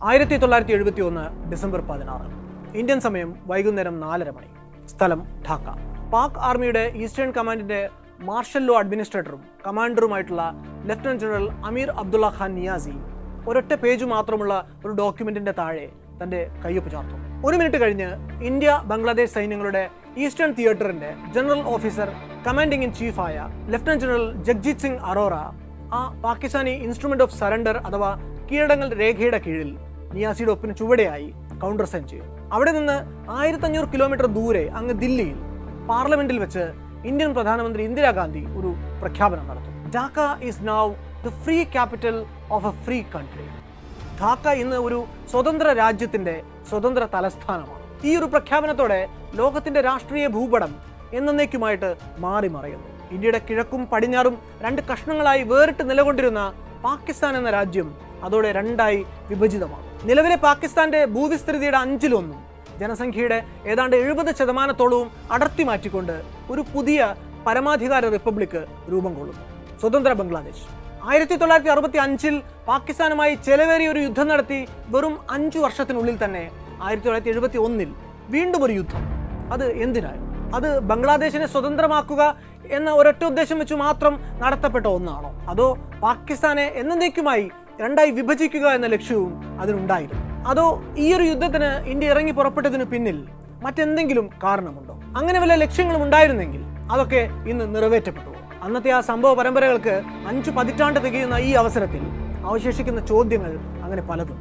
ആയിരത്തി തൊള്ളായിരത്തി എഴുപത്തി ഒന്ന് ഡിസംബർ പതിനാറ് ഇന്ത്യൻ സമയം വൈകുന്നേരം നാലര മണി സ്ഥലം ഢാക്ക പാക് ആർമിയുടെ ഈസ്റ്റേൺ കമാൻഡിന്റെ മാർഷൽ ലോ അഡ്മിനിസ്ട്രേറ്ററും കമാൻഡറുമായിട്ടുള്ള ലഫ്റ്റനന്റ് ജനറൽ അമീർ അബ്ദുള്ള ഖാൻ നിയാസി ഒരൊറ്റ പേജ് മാത്രമുള്ള ഒരു ഡോക്യുമെന്റിന്റെ താഴെ തന്റെ കയ്യൊപ്പ് ചാർത്തു ഒരു മിനിറ്റ് കഴിഞ്ഞ് ഇന്ത്യ ബംഗ്ലാദേശ് സൈന്യങ്ങളുടെ ഈസ്റ്റേൺ തിയേറ്ററിന്റെ ജനറൽ ഓഫീസർ കമാൻഡിംഗ് ഇൻ ചീഫായ ലഫ്റ്റനന്റ് ജനറൽ ജഗ്ജീത് സിംഗ് അറോറ ആ പാകിസ്ഥാനി ഇൻസ്ട്രുമെന്റ് ഓഫ് സറണ്ടർ അഥവാ കീഴടങ്ങൽ രേഖയുടെ കീഴിൽ നിയാസിയുടെ ഒപ്പിന് ചുവടെയായി കൗണ്ടർ സൈൻ ചെയ്തു അവിടെ നിന്ന് ആയിരത്തഞ്ഞൂറ് കിലോമീറ്റർ ദൂരെ അങ്ങ് ദില്ലിയിൽ പാർലമെന്റിൽ വെച്ച് ഇന്ത്യൻ പ്രധാനമന്ത്രി ഇന്ദിരാഗാന്ധി ഒരു പ്രഖ്യാപനം നടത്തും Dhaka is now the free capital of a free country Dhaka ഇന്ന് ഒരു സ്വതന്ത്ര രാജ്യത്തിന്റെ സ്വതന്ത്ര തലസ്ഥാനമാണ് ഈ ഒരു പ്രഖ്യാപനത്തോടെ ലോകത്തിന്റെ രാഷ്ട്രീയ ഭൂപടം എന്നേക്കുമായിട്ട് മാറി മറയുന്നു ഇന്ത്യയുടെ കിഴക്കും പടിഞ്ഞാറും രണ്ട് കഷ്ണങ്ങളായി വേറിട്ട് നിലകൊണ്ടിരുന്ന പാകിസ്ഥാൻ എന്ന രാജ്യം അതോടെ രണ്ടായി വിഭജിതമാണ് നിലവിലെ പാകിസ്ഥാന്റെ ഭൂവിസ്തൃതിയുടെ അഞ്ചിലൊന്നും ജനസംഖ്യയുടെ ഏതാണ്ട് എഴുപത് ശതമാനത്തോളവും അടർത്തി മാറ്റിക്കൊണ്ട് ഒരു പുതിയ പരമാധികാര റിപ്പബ്ലിക്ക് രൂപം കൊള്ളുന്നു സ്വതന്ത്ര ബംഗ്ലാദേശ് ആയിരത്തി തൊള്ളായിരത്തി അറുപത്തി അഞ്ചിൽ പാകിസ്ഥാനുമായി ചെലവേറിയ ഒരു യുദ്ധം നടത്തി വെറും അഞ്ചു വർഷത്തിനുള്ളിൽ തന്നെ ആയിരത്തി തൊള്ളായിരത്തി എഴുപത്തി ഒന്നിൽ വീണ്ടും ഒരു യുദ്ധം അത് എന്തിനായിരുന്നു അത് ബംഗ്ലാദേശിനെ സ്വതന്ത്രമാക്കുക എന്ന ഒരൊറ്റ ഉദ്ദേശം വെച്ച് മാത്രം നടത്തപ്പെട്ട ഒന്നാണോ അതോ പാകിസ്ഥാനെ എന്നേക്കുമായി രണ്ടായി വിഭജിക്കുക എന്ന ലക്ഷ്യവും അതിനുണ്ടായിരുന്നു അതോ ഈ ഒരു യുദ്ധത്തിന് ഇന്ത്യ ഇറങ്ങി പുറപ്പെട്ടതിന് പിന്നിൽ മറ്റെന്തെങ്കിലും കാരണമുണ്ടോ അങ്ങനെ വല്ല ലക്ഷ്യങ്ങളും ഉണ്ടായിരുന്നെങ്കിൽ അതൊക്കെ ഇന്ന് നിറവേറ്റപ്പെട്ടു അന്നത്തെ ആ സംഭവ പരമ്പരകൾക്ക് അഞ്ചു പതിറ്റാണ്ട് തികയുന്ന ഈ അവസരത്തിൽ അവശേഷിക്കുന്ന ചോദ്യങ്ങൾ അങ്ങനെ പലതുണ്ട്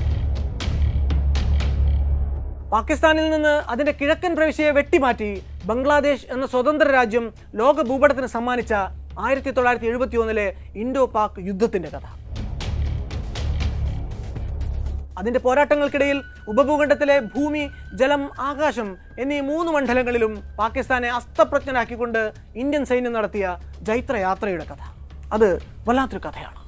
പാകിസ്ഥാനിൽ നിന്ന് അതിന്റെ കിഴക്കൻ പ്രവിശ്യയെ വെട്ടിമാറ്റി ബംഗ്ലാദേശ് എന്ന സ്വതന്ത്ര രാജ്യം ലോക ഭൂപടത്തിന് സമ്മാനിച്ച ആയിരത്തി തൊള്ളായിരത്തി എഴുപത്തി ഒന്നിലെ ഇൻഡോ പാക് യുദ്ധത്തിന്റെ കഥ അതിന്റെ പോരാട്ടങ്ങൾക്കിടയിൽ ഉപഭൂഖണ്ഡത്തിലെ ഭൂമി ജലം ആകാശം എന്നീ മൂന്ന് മണ്ഡലങ്ങളിലും പാകിസ്ഥാനെ അസ്തപ്രജ്ഞനാക്കിക്കൊണ്ട് ഇന്ത്യൻ സൈന്യം നടത്തിയ ജൈത്രയാത്രയുടെ കഥ അത് വല്ലാത്തൊരു കഥയാണ്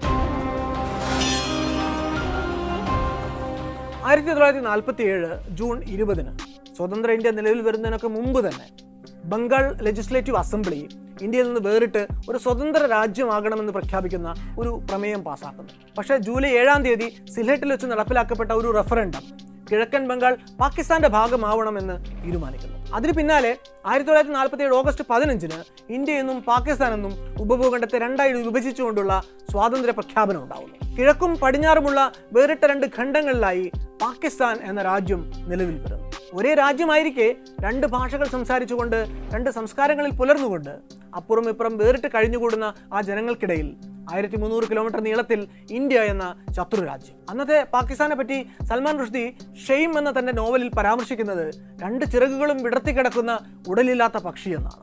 ആയിരത്തി തൊള്ളായിരത്തി നാൽപ്പത്തി ഏഴ് ജൂൺ ഇരുപതിന് സ്വതന്ത്ര ഇന്ത്യ നിലവിൽ വരുന്നതിനൊക്കെ മുമ്പ് തന്നെ ബംഗാൾ ലെജിസ്ലേറ്റീവ് അസംബ്ലി ഇന്ത്യയിൽ നിന്ന് വേറിട്ട് ഒരു സ്വതന്ത്ര രാജ്യമാകണമെന്ന് പ്രഖ്യാപിക്കുന്ന ഒരു പ്രമേയം പാസാക്കുന്നു പക്ഷേ ജൂലൈ ഏഴാം തീയതി സിൽഹട്ടിൽ വെച്ച് നടപ്പിലാക്കപ്പെട്ട ഒരു റെഫറൻഡം കിഴക്കൻ ബംഗാൾ പാകിസ്ഥാന്റെ ഭാഗമാവണമെന്ന് തീരുമാനിക്കുന്നു അതിന് പിന്നാലെ ആയിരത്തി തൊള്ളായിരത്തി നാൽപ്പത്തി ഏഴ് ഓഗസ്റ്റ് പതിനഞ്ചിന് ഇന്ത്യ എന്നും പാകിസ്ഥാൻ എന്നും ഉപഭൂഖണ്ഡത്തെ രണ്ടായി വിഭജിച്ചുകൊണ്ടുള്ള സ്വാതന്ത്ര്യ പ്രഖ്യാപനം ഉണ്ടാവുന്നു കിഴക്കും പടിഞ്ഞാറുമുള്ള വേറിട്ട രണ്ട് ഖണ്ഡങ്ങളിലായി പാകിസ്ഥാൻ എന്ന രാജ്യം നിലവിൽ വരുന്നു ഒരേ രാജ്യമായിരിക്കെ രണ്ട് ഭാഷകൾ സംസാരിച്ചുകൊണ്ട് രണ്ട് സംസ്കാരങ്ങളിൽ പുലർന്നുകൊണ്ട് അപ്പുറം ഇപ്പുറം വേറിട്ട് കഴിഞ്ഞുകൂടുന്ന ആ ജനങ്ങൾക്കിടയിൽ ആയിരത്തി മുന്നൂറ് കിലോമീറ്റർ നീളത്തിൽ ഇന്ത്യ എന്ന ശത്രു രാജ്യം അന്നത്തെ പാകിസ്ഥാനെ പറ്റി സൽമാൻ റുഷ്ദി ഷെയ്ം എന്ന തന്റെ നോവലിൽ പരാമർശിക്കുന്നത് രണ്ട് ചിറകുകളും വിടർത്തി കിടക്കുന്ന ഉടലില്ലാത്ത പക്ഷി എന്നാണ്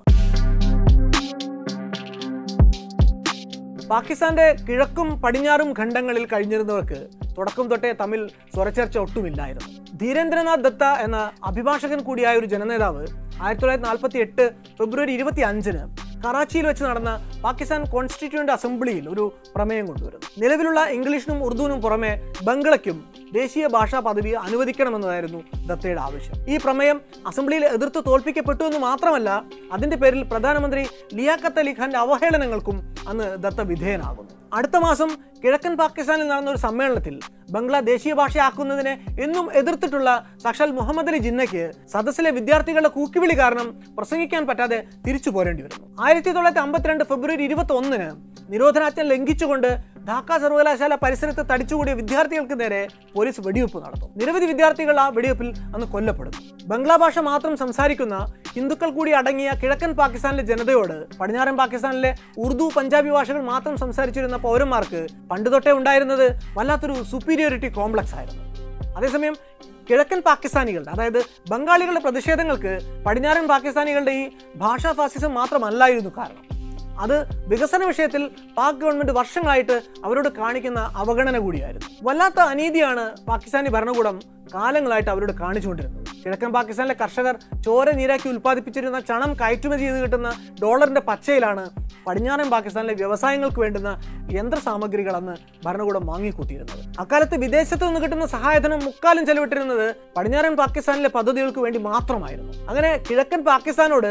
പാകിസ്ഥാന്റെ കിഴക്കും പടിഞ്ഞാറും ഖണ്ഡങ്ങളിൽ കഴിഞ്ഞിരുന്നവർക്ക് തുടക്കം തൊട്ടേ തമ്മിൽ സ്വരച്ചേർച്ച ഒട്ടുമില്ലായിരുന്നു ധീരേന്ദ്രനാഥ് ദത്ത എന്ന അഭിഭാഷകൻ കൂടിയായ ഒരു ജനനേതാവ് ആയിരത്തി തൊള്ളായിരത്തി നാൽപ്പത്തി എട്ട് ഫെബ്രുവരി ഇരുപത്തി അഞ്ചിന് കറാച്ചിയിൽ വെച്ച് നടന്ന പാകിസ്ഥാൻ കോൺസ്റ്റിറ്റ്യൂന്റ് അസംബ്ലിയിൽ ഒരു പ്രമേയം കൊണ്ടുവരുന്നു നിലവിലുള്ള ഇംഗ്ലീഷിനും ഉറുദുവിനും പുറമെ ബംഗ്ലയ്ക്കും ദേശീയ ഭാഷാ പദവി അനുവദിക്കണമെന്നതായിരുന്നു ദത്തയുടെ ആവശ്യം ഈ പ്രമേയം അസംബ്ലിയിൽ എതിർത്ത് തോൽപ്പിക്കപ്പെട്ടു എന്ന് മാത്രമല്ല അതിന്റെ പേരിൽ പ്രധാനമന്ത്രി ലിയാഖത്ത് അലി ഖാന്റെ അവഹേളനങ്ങൾക്കും അന്ന് ദത്ത വിധേയനാകുന്നു അടുത്ത മാസം കിഴക്കൻ പാകിസ്ഥാനിൽ നടന്ന ഒരു സമ്മേളനത്തിൽ ബംഗ്ലാ ദേശീയ ഭാഷയാക്കുന്നതിനെ എന്നും എതിർത്തിട്ടുള്ള സാക്ഷാൽ മുഹമ്മദ് അലി ജിന്നയ്ക്ക് സദസ്സിലെ വിദ്യാർത്ഥികളുടെ കൂക്കിവിളി കാരണം പ്രസംഗിക്കാൻ പറ്റാതെ തിരിച്ചു പോരേണ്ടി വരുന്നു ആയിരത്തി തൊള്ളായിരത്തി അമ്പത്തിരണ്ട് ഫെബ്രുവരി ഇരുപത്തി ഒന്നിന് നിരോധനാജ്ഞ ലംഘിച്ചുകൊണ്ട് ധാക്ക സർവകലാശാല പരിസരത്ത് തടിച്ചുകൂടിയ വിദ്യാർത്ഥികൾക്ക് നേരെ പോലീസ് വെടിവെപ്പ് നടത്തും നിരവധി വിദ്യാർത്ഥികൾ ആ വെടിവെപ്പിൽ അന്ന് കൊല്ലപ്പെടുന്നു ബംഗ്ലാ ഭാഷ മാത്രം സംസാരിക്കുന്ന ഹിന്ദുക്കൾ കൂടി അടങ്ങിയ കിഴക്കൻ പാകിസ്ഥാനിലെ ജനതയോട് പടിഞ്ഞാറൻ പാകിസ്ഥാനിലെ ഉറുദു പഞ്ചാബി ഭാഷകൾ മാത്രം സംസാരിച്ചിരുന്ന പൗരന്മാർക്ക് പണ്ട് തൊട്ടേ ഉണ്ടായിരുന്നത് വല്ലാത്തൊരു സുപ്പീരിയോറിറ്റി കോംപ്ലക്സ് ആയിരുന്നു അതേസമയം കിഴക്കൻ പാകിസ്ഥാനികളുടെ അതായത് ബംഗാളികളുടെ പ്രതിഷേധങ്ങൾക്ക് പടിഞ്ഞാറൻ പാകിസ്ഥാനികളുടെ ഈ ഭാഷാ ഫാസിസം മാത്രമല്ലായിരുന്നു കാരണം അത് വികസന വിഷയത്തിൽ പാക് ഗവൺമെന്റ് വർഷങ്ങളായിട്ട് അവരോട് കാണിക്കുന്ന അവഗണന കൂടിയായിരുന്നു വല്ലാത്ത അനീതിയാണ് പാകിസ്ഥാനി ഭരണകൂടം കാലങ്ങളായിട്ട് അവരോട് കാണിച്ചുകൊണ്ടിരുന്നത് കിഴക്കൻ പാകിസ്ഥാനിലെ കർഷകർ ചോര നീരാക്കി ഉൽപ്പാദിപ്പിച്ചിരുന്ന ചണം കയറ്റുമതി ചെയ്ത് കിട്ടുന്ന ഡോളറിന്റെ പച്ചയിലാണ് പടിഞ്ഞാറൻ പാകിസ്ഥാനിലെ വ്യവസായങ്ങൾക്ക് വേണ്ടുന്ന യന്ത്ര സാമഗ്രികൾ അന്ന് ഭരണകൂടം വാങ്ങിക്കൂട്ടിയിരുന്നത് അക്കാലത്ത് വിദേശത്ത് നിന്ന് കിട്ടുന്ന സഹായധനം മുക്കാലും ചെലവിട്ടിരുന്നത് പടിഞ്ഞാറൻ പാകിസ്ഥാനിലെ പദ്ധതികൾക്ക് വേണ്ടി മാത്രമായിരുന്നു അങ്ങനെ കിഴക്കൻ പാകിസ്ഥാനോട്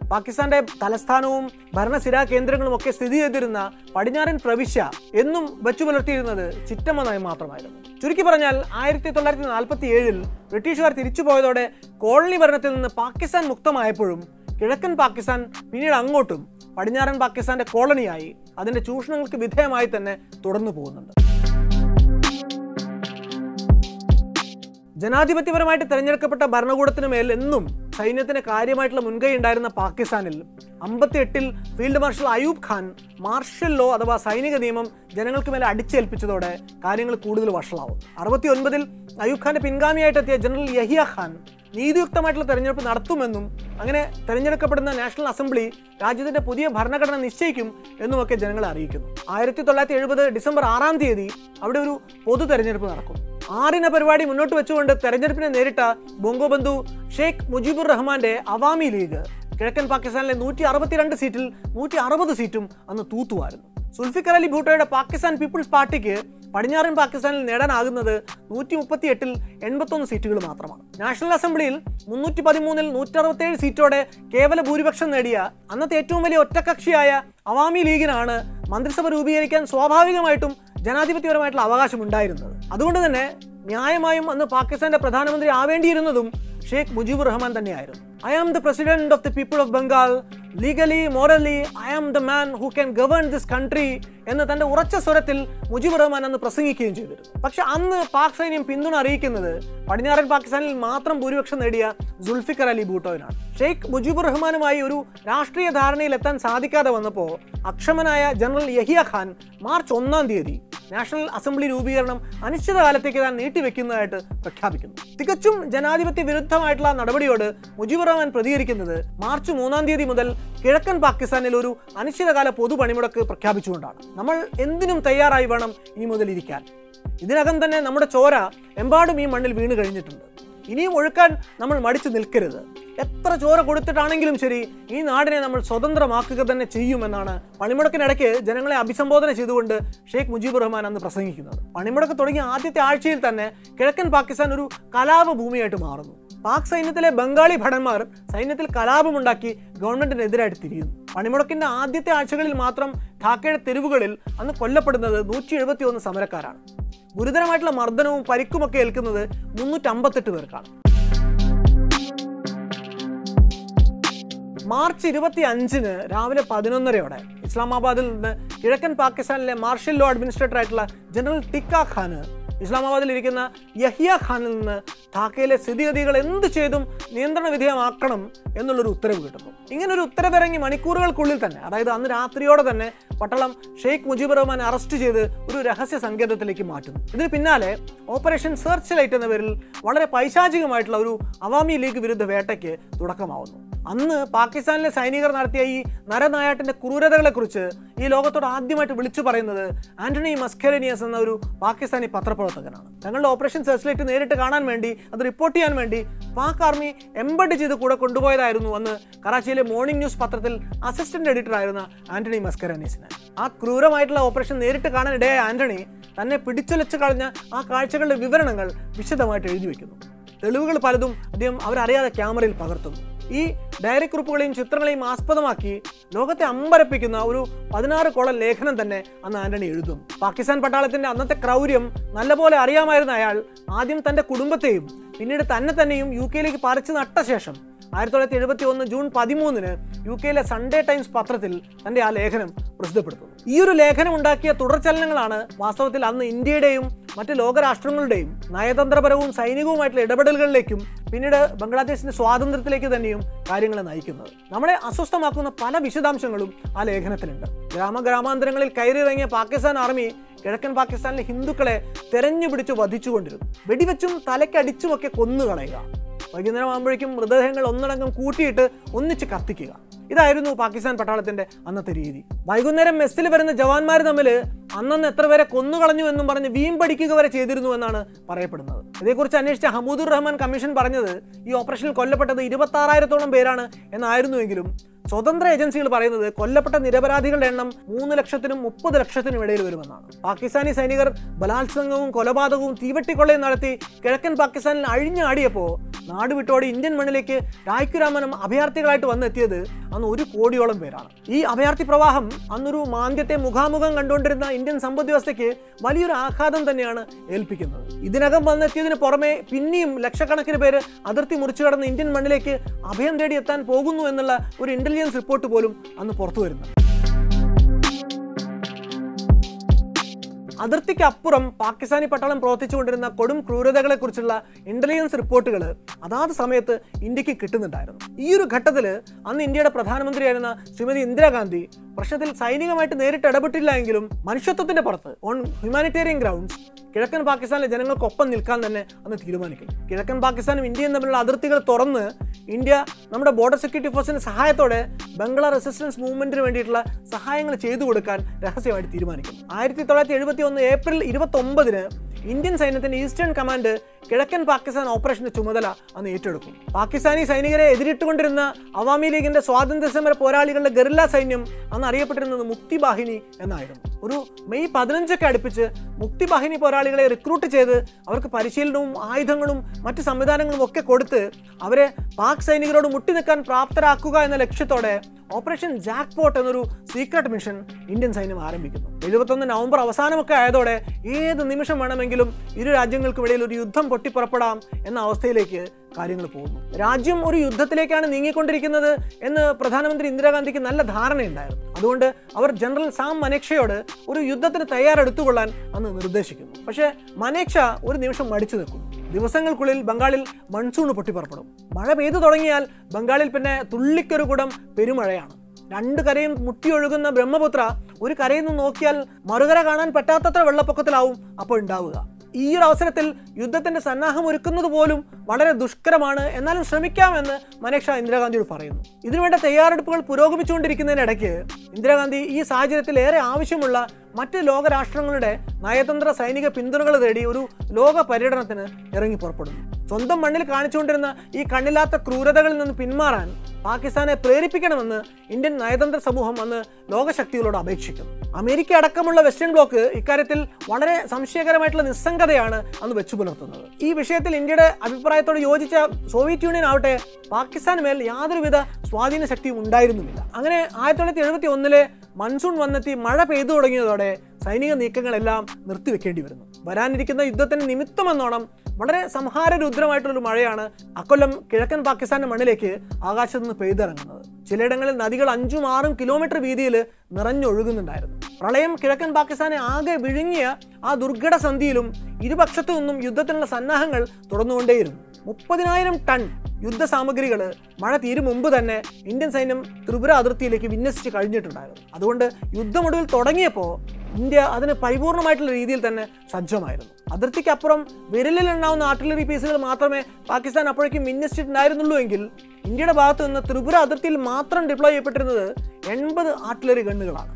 പാകിസ്ഥാന്റെ തലസ്ഥാനവും ഭരണസിരാ കേന്ദ്രങ്ങളും ഒക്കെ സ്ഥിതി ചെയ്തിരുന്ന പടിഞ്ഞാറൻ പ്രവിശ്യ എന്നും വെച്ചു പുലർത്തിയിരുന്നത് ചിറ്റമ്മ നയം മാത്രമായിരുന്നു ചുരുക്കി പറഞ്ഞാൽ ആയിരത്തി തൊള്ളായിരത്തി നാൽപ്പത്തി ഏഴിൽ ബ്രിട്ടീഷുകാർ തിരിച്ചുപോയതോടെ കോളനി ഭരണത്തിൽ നിന്ന് പാകിസ്ഥാൻ മുക്തമായപ്പോഴും കിഴക്കൻ പാകിസ്ഥാൻ പിന്നീട് അങ്ങോട്ടും പടിഞ്ഞാറൻ പാകിസ്ഥാന്റെ കോളനിയായി അതിന്റെ ചൂഷണങ്ങൾക്ക് വിധേയമായി തന്നെ തുടർന്നു പോകുന്നുണ്ട് ജനാധിപത്യപരമായിട്ട് തെരഞ്ഞെടുക്കപ്പെട്ട ഭരണകൂടത്തിന് മേൽ എന്നും സൈന്യത്തിന് കാര്യമായിട്ടുള്ള മുൻകൈ ഉണ്ടായിരുന്ന പാകിസ്ഥാനിൽ അമ്പത്തി എട്ടിൽ field marshal Ayub Khan martial law അഥവാ സൈനിക നിയമം ജനങ്ങൾക്ക് മേലെ അടിച്ചേൽപ്പിച്ചതോടെ കാര്യങ്ങൾ കൂടുതൽ വഷളാവും അറുപത്തി ഒൻപതിൽ അയൂബ് ഖാന്റെ പിൻഗാമിയായിട്ട് എത്തിയ ജനറൽ യഹിയ ഖാൻ നീതിയുക്തമായിട്ടുള്ള തെരഞ്ഞെടുപ്പ് നടത്തുമെന്നും അങ്ങനെ തെരഞ്ഞെടുക്കപ്പെടുന്ന നാഷണൽ അസംബ്ലി രാജ്യത്തിന്റെ പുതിയ ഭരണഘടന നിശ്ചയിക്കും എന്നുമൊക്കെ ജനങ്ങളെ അറിയിക്കുന്നു ആയിരത്തി തൊള്ളായിരത്തി എഴുപത് ഡിസംബർ ആറാം തീയതി അവിടെ ഒരു പൊതു തെരഞ്ഞെടുപ്പ് നടക്കും ആറിന പരിപാടി മുന്നോട്ട് വെച്ചുകൊണ്ട് തെരഞ്ഞെടുപ്പിനെ നേരിട്ട ബംഗോബന്ധു ഷെയ്ഖ് മുജീബുർ റഹ്മാന്റെ അവാമി ലീഗ് കിഴക്കൻ പാകിസ്ഥാനിലെ നൂറ്റി അറുപത്തിരണ്ട് സീറ്റിൽ നൂറ്റി അറുപത് സീറ്റും അന്ന് തൂത്തുവായിരുന്നു സുൽഫിക്കർ അലി ഭൂട്ടോയുടെ പാകിസ്ഥാൻ പീപ്പിൾസ് പാർട്ടിക്ക് പടിഞ്ഞാറൻ പാകിസ്ഥാനിൽ നേടാനാകുന്നത് നൂറ്റി മുപ്പത്തി എട്ടിൽ എൺപത്തൊന്ന് സീറ്റുകൾ മാത്രമാണ് നാഷണൽ അസംബ്ലിയിൽ മുന്നൂറ്റി പതിമൂന്നിൽ നൂറ്റി അറുപത്തേഴ് സീറ്റോടെ കേവല ഭൂരിപക്ഷം നേടിയ അന്നത്തെ ഏറ്റവും വലിയ ഒറ്റകക്ഷിയായ അവാമി ലീഗിനാണ് മന്ത്രിസഭ രൂപീകരിക്കാൻ സ്വാഭാവികമായിട്ടും ജനാധിപത്യപരമായിട്ടുള്ള അവകാശം ഉണ്ടായിരുന്നത് അതുകൊണ്ട് തന്നെ ന്യായമായും അന്ന് പാകിസ്ഥാന്റെ പ്രധാനമന്ത്രി ആവേണ്ടിയിരുന്നതും ഷെയ്ഖ് മുജീബുർ റഹ്മാൻ തന്നെയായിരുന്നു I am the president of the people of Bengal legally morally I am the man who can govern this country എന്ന് തന്റെ ഉറച്ച സ്വരത്തിൽ മുജീബുർ റഹ്മാൻ അന്ന് പ്രസംഗിക്കുകയും ചെയ്തിരുന്നു പക്ഷെ അന്ന് പാക് സൈന്യം പിന്തുണ അറിയിക്കുന്നത് പടിഞ്ഞാറൻ പാകിസ്ഥാനിൽ മാത്രം ഭൂരിപക്ഷം നേടിയ സുൽഫിക്കർ അലി ഭൂട്ടോവിനാണ് ഷെയ്ഖ് മുജീബുർ റഹ്മാനുമായി ഒരു രാഷ്ട്രീയ ധാരണയിൽ എത്താൻ സാധിക്കാതെ വന്നപ്പോൾ അക്ഷമനായ ജനറൽ യഹിയ ഖാൻ മാർച്ച് ഒന്നാം തീയതി നാഷണൽ അസംബ്ലി രൂപീകരണം അനിശ്ചിതകാലത്തേക്ക് താൻ നീട്ടിവെക്കുന്നതായിട്ട് പ്രഖ്യാപിക്കുന്നു തികച്ചും ജനാധിപത്യ വിരുദ്ധമായിട്ടുള്ള നടപടിയോട് മുജീബുർ റഹ്മാൻ പ്രതികരിക്കുന്നത് മാർച്ച് മൂന്നാം തീയതി മുതൽ കിഴക്കൻ പാകിസ്ഥാനിൽ ഒരു അനിശ്ചിതകാല പൊതു പണിമുടക്ക് പ്രഖ്യാപിച്ചുകൊണ്ടാണ് നമ്മൾ എന്തിനും തയ്യാറായി വേണം ഇനി മുതൽ ഇരിക്കാൻ ഇതിനകം തന്നെ നമ്മുടെ ചോര എമ്പാടും ഈ മണ്ണിൽ വീണ് കഴിഞ്ഞിട്ടുണ്ട് ഇനിയും ഒഴുക്കാൻ നമ്മൾ മടിച്ചു നിൽക്കരുത് എത്ര ചോര കൊടുത്തിട്ടാണെങ്കിലും ശരി ഈ നാടിനെ നമ്മൾ സ്വതന്ത്രമാക്കുക തന്നെ ചെയ്യുമെന്നാണ് പണിമുടക്കിനിടയ്ക്ക് ജനങ്ങളെ അഭിസംബോധന ചെയ്തുകൊണ്ട് ഷെയ്ഖ് മുജീബുർ റഹ്മാൻ അന്ന് പ്രസംഗിക്കുന്നത് പണിമുടക്ക് തുടങ്ങിയ ആദ്യത്തെ ആഴ്ചയിൽ തന്നെ കിഴക്കൻ പാകിസ്ഥാൻ ഒരു കലാപ ഭൂമിയായിട്ട് മാറുന്നു പാക് സൈന്യത്തിലെ ബംഗാളി ഭടന്മാർ സൈന്യത്തിൽ കലാപമുണ്ടാക്കി ഗവൺമെന്റിനെതിരായിട്ട് തിരിയുന്നു പണിമുടക്കിന്റെ ആദ്യത്തെ ആഴ്ചകളിൽ മാത്രം ധാക്കയുടെ തെരുവുകളിൽ അന്ന് കൊല്ലപ്പെടുന്നത് നൂറ്റി എഴുപത്തി ഒന്ന് സമരക്കാരാണ് ഗുരുതരമായിട്ടുള്ള മർദ്ദനവും പരിക്കുമൊക്കെ ഏൽക്കുന്നത് മുന്നൂറ്റമ്പത്തെട്ട് പേർക്കാണ് മാർച്ച് ഇരുപത്തി അഞ്ചിന് രാവിലെ പതിനൊന്നരയോടെ ഇസ്ലാമാബാദിൽ നിന്ന് കിഴക്കൻ പാകിസ്ഥാനിലെ മാർഷൽ ലോ അഡ്മിനിസ്ട്രേറ്റർ ആയിട്ടുള്ള ജനറൽ ടിക്ക ഖാന് ഇസ്ലാമാബാദിൽ ഇരിക്കുന്ന യഹിയ ഖാനിൽ നിന്ന് ധാക്കയിലെ സ്ഥിതിഗതികൾ എന്ത് ചെയ്തും നിയന്ത്രണ വിധേയമാക്കണം എന്നുള്ളൊരു ഉത്തരവ് കിട്ടുന്നു ഇങ്ങനെ ഒരു ഉത്തരവിറങ്ങി മണിക്കൂറുകൾക്കുള്ളിൽ തന്നെ അതായത് അന്ന് രാത്രിയോടെ തന്നെ പട്ടളം ഷെയ്ഖ് മുജീബ് റഹ്മാൻ അറസ്റ്റ് ചെയ്ത് ഒരു രഹസ്യ സങ്കേതത്തിലേക്ക് മാറ്റുന്നു ഇതിന് പിന്നാലെ ഓപ്പറേഷൻ സെർച്ച് ലൈറ്റ് എന്ന പേരിൽ വളരെ പൈശാചികമായിട്ടുള്ള ഒരു അവാമി ലീഗ് വിരുദ്ധ വേട്ടയ്ക്ക് തുടക്കമാവുന്നു അന്ന് പാകിസ്ഥാനിലെ സൈനികർ നടത്തിയ ഈ നരനായാട്ടിന്റെ ക്രൂരതകളെക്കുറിച്ച് ഈ ലോകത്തോട് ആദ്യമായിട്ട് വിളിച്ചു പറയുന്നത് ആന്റണി മസ്കെറേനിയസ് എന്ന ഒരു പാകിസ്ഥാനി പത്രപ്രവർത്തകനാണ് തങ്ങളുടെ ഓപ്പറേഷൻ സെർച്ചിലേറ്റ് നേരിട്ട് കാണാൻ വേണ്ടി അത് റിപ്പോർട്ട് ചെയ്യാൻ വേണ്ടി പാക് ആർമി എംബഡ് ചെയ്ത് കൂടെ കൊണ്ടുപോയതായിരുന്നു അന്ന് കറാച്ചിയിലെ മോർണിംഗ് ന്യൂസ് പത്രത്തിൽ അസിസ്റ്റന്റ് എഡിറ്റർ ആയിരുന്ന ആന്റണി മസ്കെറേനിയസിനെ ആ ക്രൂരമായിട്ടുള്ള ഓപ്പറേഷൻ നേരിട്ട് കാണാൻ ഇടയായ ആന്റണി തന്നെ പിടിച്ചുലച്ച് കളഞ്ഞ ആ കാഴ്ചകളുടെ വിവരണങ്ങൾ വിശദമായിട്ട് എഴുതി വെക്കുന്നു തെളിവുകൾ പലതും അദ്ദേഹം അവരറിയാതെ ക്യാമറയിൽ പകർത്തുന്നു ഈ ഡയറി കുറിപ്പുകളെയും ചിത്രങ്ങളെയും ആസ്പദമാക്കി ലോകത്തെ അമ്പരപ്പിക്കുന്ന ഒരു പതിനാറ് കോളം ലേഖനം തന്നെ അന്ന് ആന്റണി എഴുതും പാകിസ്ഥാൻ പട്ടാളത്തിന്റെ അന്നത്തെ ക്രൗര്യം നല്ലപോലെ അറിയാമായിരുന്ന അയാൾ ആദ്യം തന്റെ കുടുംബത്തെയും പിന്നീട് തന്നെ തന്നെയും യു കെയിലേക്ക് പറിച്ചു നട്ട ശേഷം ആയിരത്തി തൊള്ളായിരത്തി എഴുപത്തി ഒന്ന് ജൂൺ പതിമൂന്നിന് യു കെയിലെ സൺഡേ ടൈംസ് പത്രത്തിൽ തന്റെ ആ ലേഖനം പ്രസിദ്ധപ്പെടുത്തുന്നു ഈ ഒരു ലേഖനം ഉണ്ടാക്കിയ തുടർചലനങ്ങളാണ് വാസ്തവത്തിൽ അന്ന് ഇന്ത്യയുടെയും മറ്റ് ലോകരാഷ്ട്രങ്ങളുടെയും നയതന്ത്രപരവും സൈനികവുമായിട്ടുള്ള ഇടപെടലുകളിലേക്കും പിന്നീട് ബംഗ്ലാദേശിന്റെ സ്വാതന്ത്ര്യത്തിലേക്ക് തന്നെയും കാര്യങ്ങളെ നയിക്കുന്നത് നമ്മളെ അസ്വസ്ഥമാക്കുന്ന പല വിശദാംശങ്ങളും ആ ലേഖനത്തിലുണ്ട് ഗ്രാമഗ്രാമാന്തരങ്ങളിൽ കയറിയിറങ്ങിയ പാകിസ്ഥാൻ ആർമി കിഴക്കൻ പാകിസ്ഥാനിലെ ഹിന്ദുക്കളെ തെരഞ്ഞു പിടിച്ച് വധിച്ചുകൊണ്ടിരുന്നു വെടിവെച്ചും തലക്കടിച്ചുമൊക്കെ കൊന്നുകളയുക വൈകുന്നേരം ആകുമ്പോഴേക്കും മൃതദേഹങ്ങൾ ഒന്നടങ്കം കൂട്ടിയിട്ട് ഒന്നിച്ച് കത്തിക്കുക ഇതായിരുന്നു പാകിസ്ഥാൻ പട്ടാളത്തിന്റെ അന്നത്തെ രീതി വൈകുന്നേരം മെസ്സിൽ വരുന്ന ജവാന്മാർ തമ്മിൽ അന്നന്ന് എത്ര പേരെ കൊന്നുകളഞ്ഞു എന്നും പറഞ്ഞ് വീമ്പടിക്കുക വരെ ചെയ്തിരുന്നു എന്നാണ് പറയപ്പെടുന്നത് ഇതേക്കുറിച്ച് അന്വേഷിച്ച ഹമൂദുർ റഹ്മാൻ കമ്മീഷൻ പറഞ്ഞത് ഈ ഓപ്പറേഷനിൽ കൊല്ലപ്പെട്ടത് ഇരുപത്തി ആറായിരത്തോളം പേരാണ് എന്നായിരുന്നുവെങ്കിലും സ്വതന്ത്ര ഏജൻസികൾ പറയുന്നത് കൊല്ലപ്പെട്ട നിരപരാധികളുടെ എണ്ണം മൂന്ന് ലക്ഷത്തിനും മുപ്പത് ലക്ഷത്തിനും ഇടയിൽ വരുമെന്നാണ് പാകിസ്ഥാനി സൈനികർ ബലാത്സംഗവും കൊലപാതകവും തീവെട്ടിക്കൊള്ളയും നടത്തി കിഴക്കൻ പാകിസ്ഥാനിൽ അഴിഞ്ഞാടിയപ്പോൾ നാട് വിട്ടോടെ ഇന്ത്യൻ മണ്ണിലേക്ക് രായ്ക്കുരാമനം അഭയാർത്ഥികളായിട്ട് വന്നെത്തിയത് അന്ന് ഒരു കോടിയോളം പേരാണ് ഈ അഭയാർത്ഥി പ്രവാഹം അന്നൊരു മാന്ദ്യത്തെ മുഖാമുഖം കണ്ടുകൊണ്ടിരുന്ന ഇന്ത്യൻ സമ്പദ് വ്യവസ്ഥയ്ക്ക് വലിയൊരു ആഘാതം തന്നെയാണ് ഏൽപ്പിക്കുന്നത് ഇതിനകം വന്നെത്തിയതിന് പുറമെ പിന്നെയും ലക്ഷക്കണക്കിന് പേര് അതിർത്തി മുറിച്ചു കടന്ന് ഇന്ത്യൻ മണ്ണിലേക്ക് അഭയം തേടി എത്താൻ പോകുന്നു എന്നുള്ള ഒരു ഇന്റലിജൻസ് റിപ്പോർട്ട് പോലും അന്ന് പുറത്തു വരുന്നു അതിർത്തിക്കപ്പുറം പാകിസ്ഥാനി പട്ടാളം പ്രവർത്തിച്ചുകൊണ്ടിരുന്ന കൊടും ക്രൂരതകളെക്കുറിച്ചുള്ള ഇന്റലിജൻസ് റിപ്പോർട്ടുകൾ അതാത് സമയത്ത് ഇന്ത്യക്ക് കിട്ടുന്നുണ്ടായിരുന്നു ഈ ഒരു ഘട്ടത്തിൽ അന്ന് ഇന്ത്യയുടെ പ്രധാനമന്ത്രിയായിരുന്ന ശ്രീമതി ഇന്ദിരാഗാന്ധി പ്രശ്നത്തിൽ സൈനികമായിട്ട് നേരിട്ട് ഇടപെട്ടില്ല എങ്കിലും മനുഷ്യത്വത്തിന്റെ പുറത്ത് ഓൺ ഹ്യൂമാനിറ്റേറിയൻ ഗ്രൗണ്ട്സ് കിഴക്കൻ പാകിസ്ഥാനിലെ ജനങ്ങൾക്കൊപ്പം നിൽക്കാൻ തന്നെ അന്ന് തീരുമാനിക്കും കിഴക്കൻ പാകിസ്ഥാനും ഇന്ത്യയും തമ്മിലുള്ള അതിർത്തികൾ തുറന്ന് ഇന്ത്യ നമ്മുടെ ബോർഡർ സെക്യൂരിറ്റി ഫോഴ്സിന്റെ സഹായത്തോടെ ബംഗ്ലാ റെസിസ്റ്റൻസ് മൂവ്മെന്റിന് വേണ്ടിയിട്ടുള്ള സഹായങ്ങൾ ചെയ്തു കൊടുക്കാൻ രഹസ്യമായിട്ട് തീരുമാനിക്കും ആയിരത്തി തൊള്ളായിരത്തി എഴുപത്തി ഒന്ന് ഏപ്രിൽ ഇരുപത്തി ഒമ്പതിന് ഇന്ത്യൻ സൈന്യത്തിന്റെ ഈസ്റ്റേൺ കമാൻഡ് കിഴക്കൻ പാകിസ്ഥാൻ ഓപ്പറേഷന്റെ ചുമതല അന്ന് ഏറ്റെടുക്കും പാകിസ്ഥാനി സൈനികരെ എതിരിട്ടുകൊണ്ടിരുന്ന അവാമി ലീഗിന്റെ സ്വാതന്ത്ര്യ സമര പോരാളികളുടെ ഗറില്ല സൈന്യം അന്ന് അറിയപ്പെട്ടിരുന്നത് മുക്തി ബാഹിനി എന്നായിരുന്നു ഒരു മെയ് പതിനഞ്ചൊക്കെ അടുപ്പിച്ച് മുക്തി ബാഹിനി പോരാളികളെ റിക്രൂട്ട് ചെയ്ത് അവർക്ക് പരിശീലനവും ആയുധങ്ങളും മറ്റ് സംവിധാനങ്ങളും ഒക്കെ കൊടുത്ത് അവരെ പാക് സൈനികരോട് മുട്ടി നിൽക്കാൻ പ്രാപ്തരാക്കുക എന്ന ലക്ഷ്യത്തോടെ ഓപ്പറേഷൻ ജാക്ക് പോട്ട് എന്നൊരു സീക്രട്ട് മിഷൻ ഇന്ത്യൻ സൈന്യം ആരംഭിക്കുന്നു എഴുപത്തൊന്ന് നവംബർ അവസാനമൊക്കെ ആയതോടെ ഏത് നിമിഷം വേണമെങ്കിലും ഇരു രാജ്യങ്ങൾക്കുമിടയിൽ ഒരു യുദ്ധം പൊട്ടിപ്പുറപ്പെടാം എന്ന അവസ്ഥയിലേക്ക് കാര്യങ്ങൾ പോകുന്നു രാജ്യം ഒരു യുദ്ധത്തിലേക്കാണ് നീങ്ങിക്കൊണ്ടിരിക്കുന്നത് എന്ന് പ്രധാനമന്ത്രി ഇന്ദിരാഗാന്ധിക്ക് നല്ല ധാരണയുണ്ടായിരുന്നു അതുകൊണ്ട് അവർ ജനറൽ സാം മനേക്ഷയോട് ഒരു യുദ്ധത്തിന് തയ്യാറെടുത്തുകൊള്ളാൻ അന്ന് നിർദ്ദേശിക്കുന്നു പക്ഷേ മനേക്ഷ ഒരു നിമിഷം മടിച്ചു നിൽക്കുന്നു ദിവസങ്ങൾക്കുള്ളിൽ ബംഗാളിൽ മൺസൂൺ പൊട്ടിപ്പുറപ്പെടും മഴ പെയ്തു തുടങ്ങിയാൽ ബംഗാളിൽ പിന്നെ തുള്ളിക്കൊരു കുടം പെരുമഴയാണ് രണ്ട് കരയും മുട്ടിയൊഴുകുന്ന ബ്രഹ്മപുത്ര ഒരു കരയിൽ നിന്ന് നോക്കിയാൽ മറുകര കാണാൻ പറ്റാത്തത്ര വെള്ളപ്പൊക്കത്തിലാവും അപ്പോൾ ഉണ്ടാവുക ഈ ഒരു അവസരത്തിൽ യുദ്ധത്തിന്റെ സന്നാഹം ഒരുക്കുന്നത് പോലും വളരെ ദുഷ്കരമാണ് എന്നാലും ശ്രമിക്കാമെന്ന് മനേക്ഷ ഇന്ദിരാഗാന്ധിയോട് പറയുന്നു ഇതിനുവേണ്ട തയ്യാറെടുപ്പുകൾ പുരോഗമിച്ചുകൊണ്ടിരിക്കുന്നതിനിടയ്ക്ക് ഇന്ദിരാഗാന്ധി ഈ സാഹചര്യത്തിൽ ഏറെ ആവശ്യമുള്ള മറ്റ് ലോകരാഷ്ട്രങ്ങളുടെ നയതന്ത്ര സൈനിക പിന്തുണകൾ തേടി ഒരു ലോക പര്യടനത്തിന് ഇറങ്ങി പുറപ്പെടുന്നു സ്വന്തം മണ്ണിൽ കാണിച്ചുകൊണ്ടിരുന്ന ഈ കണ്ണില്ലാത്ത ക്രൂരതകളിൽ നിന്ന് പിന്മാറാൻ പാകിസ്ഥാനെ പ്രേരിപ്പിക്കണമെന്ന് ഇന്ത്യൻ നയതന്ത്ര സമൂഹം അന്ന് ലോകശക്തികളോട് അപേക്ഷിക്കും അമേരിക്ക അടക്കമുള്ള വെസ്റ്റേൺ ബ്ലോക്ക് ഇക്കാര്യത്തിൽ വളരെ സംശയകരമായിട്ടുള്ള നിസ്സംഗതയാണ് അന്ന് വെച്ചു പുലർത്തുന്നത് ഈ വിഷയത്തിൽ ഇന്ത്യയുടെ അഭിപ്രായത്തോട് യോജിച്ച സോവിയറ്റ് യൂണിയൻ ആവട്ടെ പാകിസ്ഥാന് മേൽ യാതൊരുവിധ സ്വാധീന ശക്തിയും ഉണ്ടായിരുന്നുമില്ല അങ്ങനെ ആയിരത്തി തൊള്ളായിരത്തി എഴുപത്തി ഒന്നിലെ മൺസൂൺ വന്നെത്തി മഴ പെയ്തു തുടങ്ങിയതോടെ സൈനിക നീക്കങ്ങളെല്ലാം നിർത്തിവെക്കേണ്ടി വരുന്നു വരാനിരിക്കുന്ന യുദ്ധത്തിന് നിമിത്തമെന്നോണം വളരെ സംഹാരരുദ്രമായിട്ടുള്ളൊരു മഴയാണ് അക്കൊല്ലം കിഴക്കൻ പാകിസ്ഥാന്റെ മണ്ണിലേക്ക് ആകാശത്ത് നിന്ന് പെയ്തിറങ്ങുന്നത് ചിലയിടങ്ങളിൽ നദികൾ അഞ്ചും ആറും കിലോമീറ്റർ വീതിയിൽ നിറഞ്ഞൊഴുകുന്നുണ്ടായിരുന്നു പ്രളയം കിഴക്കൻ പാകിസ്ഥാനെ ആകെ വിഴുങ്ങിയ ആ ദുർഘട സന്ധിയിലും ഇരുപക്ഷത്തു നിന്നും യുദ്ധത്തിനുള്ള സന്നാഹങ്ങൾ തുറന്നുകൊണ്ടേയിരുന്നു മുപ്പതിനായിരം ടൺ യുദ്ധസാമഗ്രികൾ മഴ തീരും മുമ്പ് തന്നെ ഇന്ത്യൻ സൈന്യം ത്രിപുര അതിർത്തിയിലേക്ക് വിന്യസിച്ച് കഴിഞ്ഞിട്ടുണ്ടായിരുന്നു അതുകൊണ്ട് യുദ്ധമൊടുവിൽ തുടങ്ങിയപ്പോൾ ഇന്ത്യ അതിന് പരിപൂർണമായിട്ടുള്ള രീതിയിൽ തന്നെ സജ്ജമായിരുന്നു അതിർത്തിക്കപ്പുറം വിരലിൽ എണ്ണാവുന്ന ആർട്ടിലറി പീസുകൾ മാത്രമേ പാകിസ്ഥാൻ അപ്പോഴേക്കും വിന്യസിച്ചിട്ടുണ്ടായിരുന്നുള്ളൂ എങ്കിൽ ഇന്ത്യയുടെ ഭാഗത്ത് നിന്ന് ത്രിപുര അതിർത്തിയിൽ മാത്രം ഡിപ്ലോയ് ചെയ്യപ്പെട്ടിരുന്നത് എൺപത് ആർട്ടിലറി ഗണ്ണുകളാണ്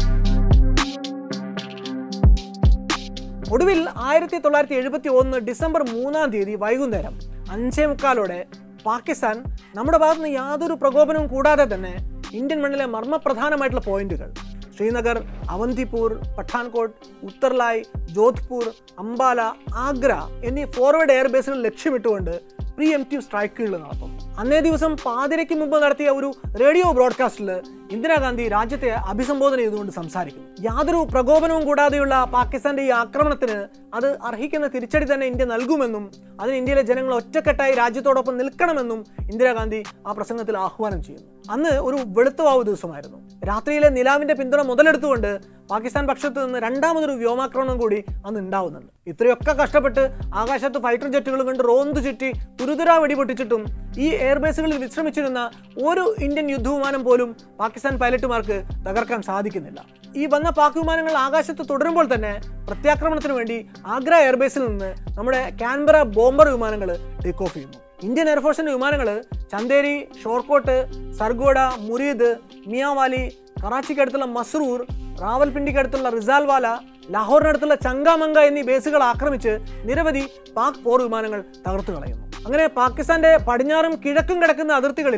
ഒടുവിൽ ആയിരത്തി തൊള്ളായിരത്തി എഴുപത്തി ഒന്ന് ഡിസംബർ മൂന്നാം തീയതി വൈകുന്നേരം അഞ്ചേ മുക്കാലോടെ പാകിസ്ഥാൻ നമ്മുടെ ഭാഗത്തുനിന്ന് യാതൊരു പ്രകോപനവും കൂടാതെ തന്നെ ഇന്ത്യൻ മണ്ണിലെ മർമ്മപ്രധാനമായിട്ടുള്ള പോയിന്റുകൾ ശ്രീനഗർ അവന്തിപൂർ പഠാൻകോട്ട് ഉത്തർലായ് ജോധ്പൂർ അംബാല ആഗ്ര എന്നീ ഫോർവേഡ് എയർബേസുകൾ ലക്ഷ്യമിട്ടുകൊണ്ട് പ്രീ എംറ്റീവ് സ്ട്രൈക്കുകൾ നടത്തും അന്നേ ദിവസം പാതിരയ്ക്ക് മുമ്പ് നടത്തിയ ഒരു റേഡിയോ ബ്രോഡ്കാസ്റ്റിൽ ഇന്ദിരാഗാന്ധി രാജ്യത്തെ അഭിസംബോധന ചെയ്തുകൊണ്ട് സംസാരിക്കും യാതൊരു പ്രകോപനവും കൂടാതെയുള്ള പാകിസ്ഥാന്റെ ഈ ആക്രമണത്തിന് അത് അർഹിക്കുന്ന തിരിച്ചടി തന്നെ ഇന്ത്യ നൽകുമെന്നും അതിന് ഇന്ത്യയിലെ ജനങ്ങൾ ഒറ്റക്കെട്ടായി രാജ്യത്തോടൊപ്പം നിൽക്കണമെന്നും ഇന്ദിരാഗാന്ധി ആ പ്രസംഗത്തിൽ ആഹ്വാനം ചെയ്യുന്നു അന്ന് ഒരു വെളുത്തുവാവ് ദിവസമായിരുന്നു രാത്രിയിലെ നിലാവിന്റെ പിന്തുണ മുതലെടുത്തുകൊണ്ട് പാകിസ്ഥാൻ പക്ഷത്ത് നിന്ന് രണ്ടാമതൊരു വ്യോമാക്രമണം കൂടി അന്ന് ഉണ്ടാവുന്നുണ്ട് ഇത്രയൊക്കെ കഷ്ടപ്പെട്ട് ആകാശത്ത് ഫൈറ്റർ ജെറ്റുകൾ കൊണ്ട് റോന്തു ചുറ്റി തുരുതുരാ വെടിപൊട്ടിച്ചിട്ടും ഈ എയർബേസുകളിൽ വിശ്രമിച്ചിരുന്ന ഒരു ഇന്ത്യൻ യുദ്ധവിമാനം പോലും പാകിസ്ഥാൻ പൈലറ്റുമാർക്ക് തകർക്കാൻ സാധിക്കുന്നില്ല ഈ വന്ന പാക് വിമാനങ്ങൾ ആകാശത്ത് തുടരുമ്പോൾ തന്നെ പ്രത്യാക്രമണത്തിന് വേണ്ടി ആഗ്ര എയർബേസിൽ നിന്ന് നമ്മുടെ കാൻബറ ബോംബർ വിമാനങ്ങൾ ടേക്ക് ഓഫ് ചെയ്യുന്നു ഇന്ത്യൻ എയർഫോഴ്സിന്റെ വിമാനങ്ങൾ ചന്ദേരി ഷോർക്കോട്ട് സർഗോഡ മുരീദ് മിയാവാലി കറാച്ചിക്കടുത്തുള്ള മസ്രൂർ റാവൽപിണ്ടിക്കടുത്തുള്ള റിസാൽവാല ലാഹോറിനടുത്തുള്ള ചങ്കാമംഗ എന്നീ ബേസുകൾ ആക്രമിച്ച് നിരവധി പാക് പോർ വിമാനങ്ങൾ തകർത്തു കളയുന്നു അങ്ങനെ പാകിസ്ഥാന്റെ പടിഞ്ഞാറും കിഴക്കും കിടക്കുന്ന അതിർത്തികളിൽ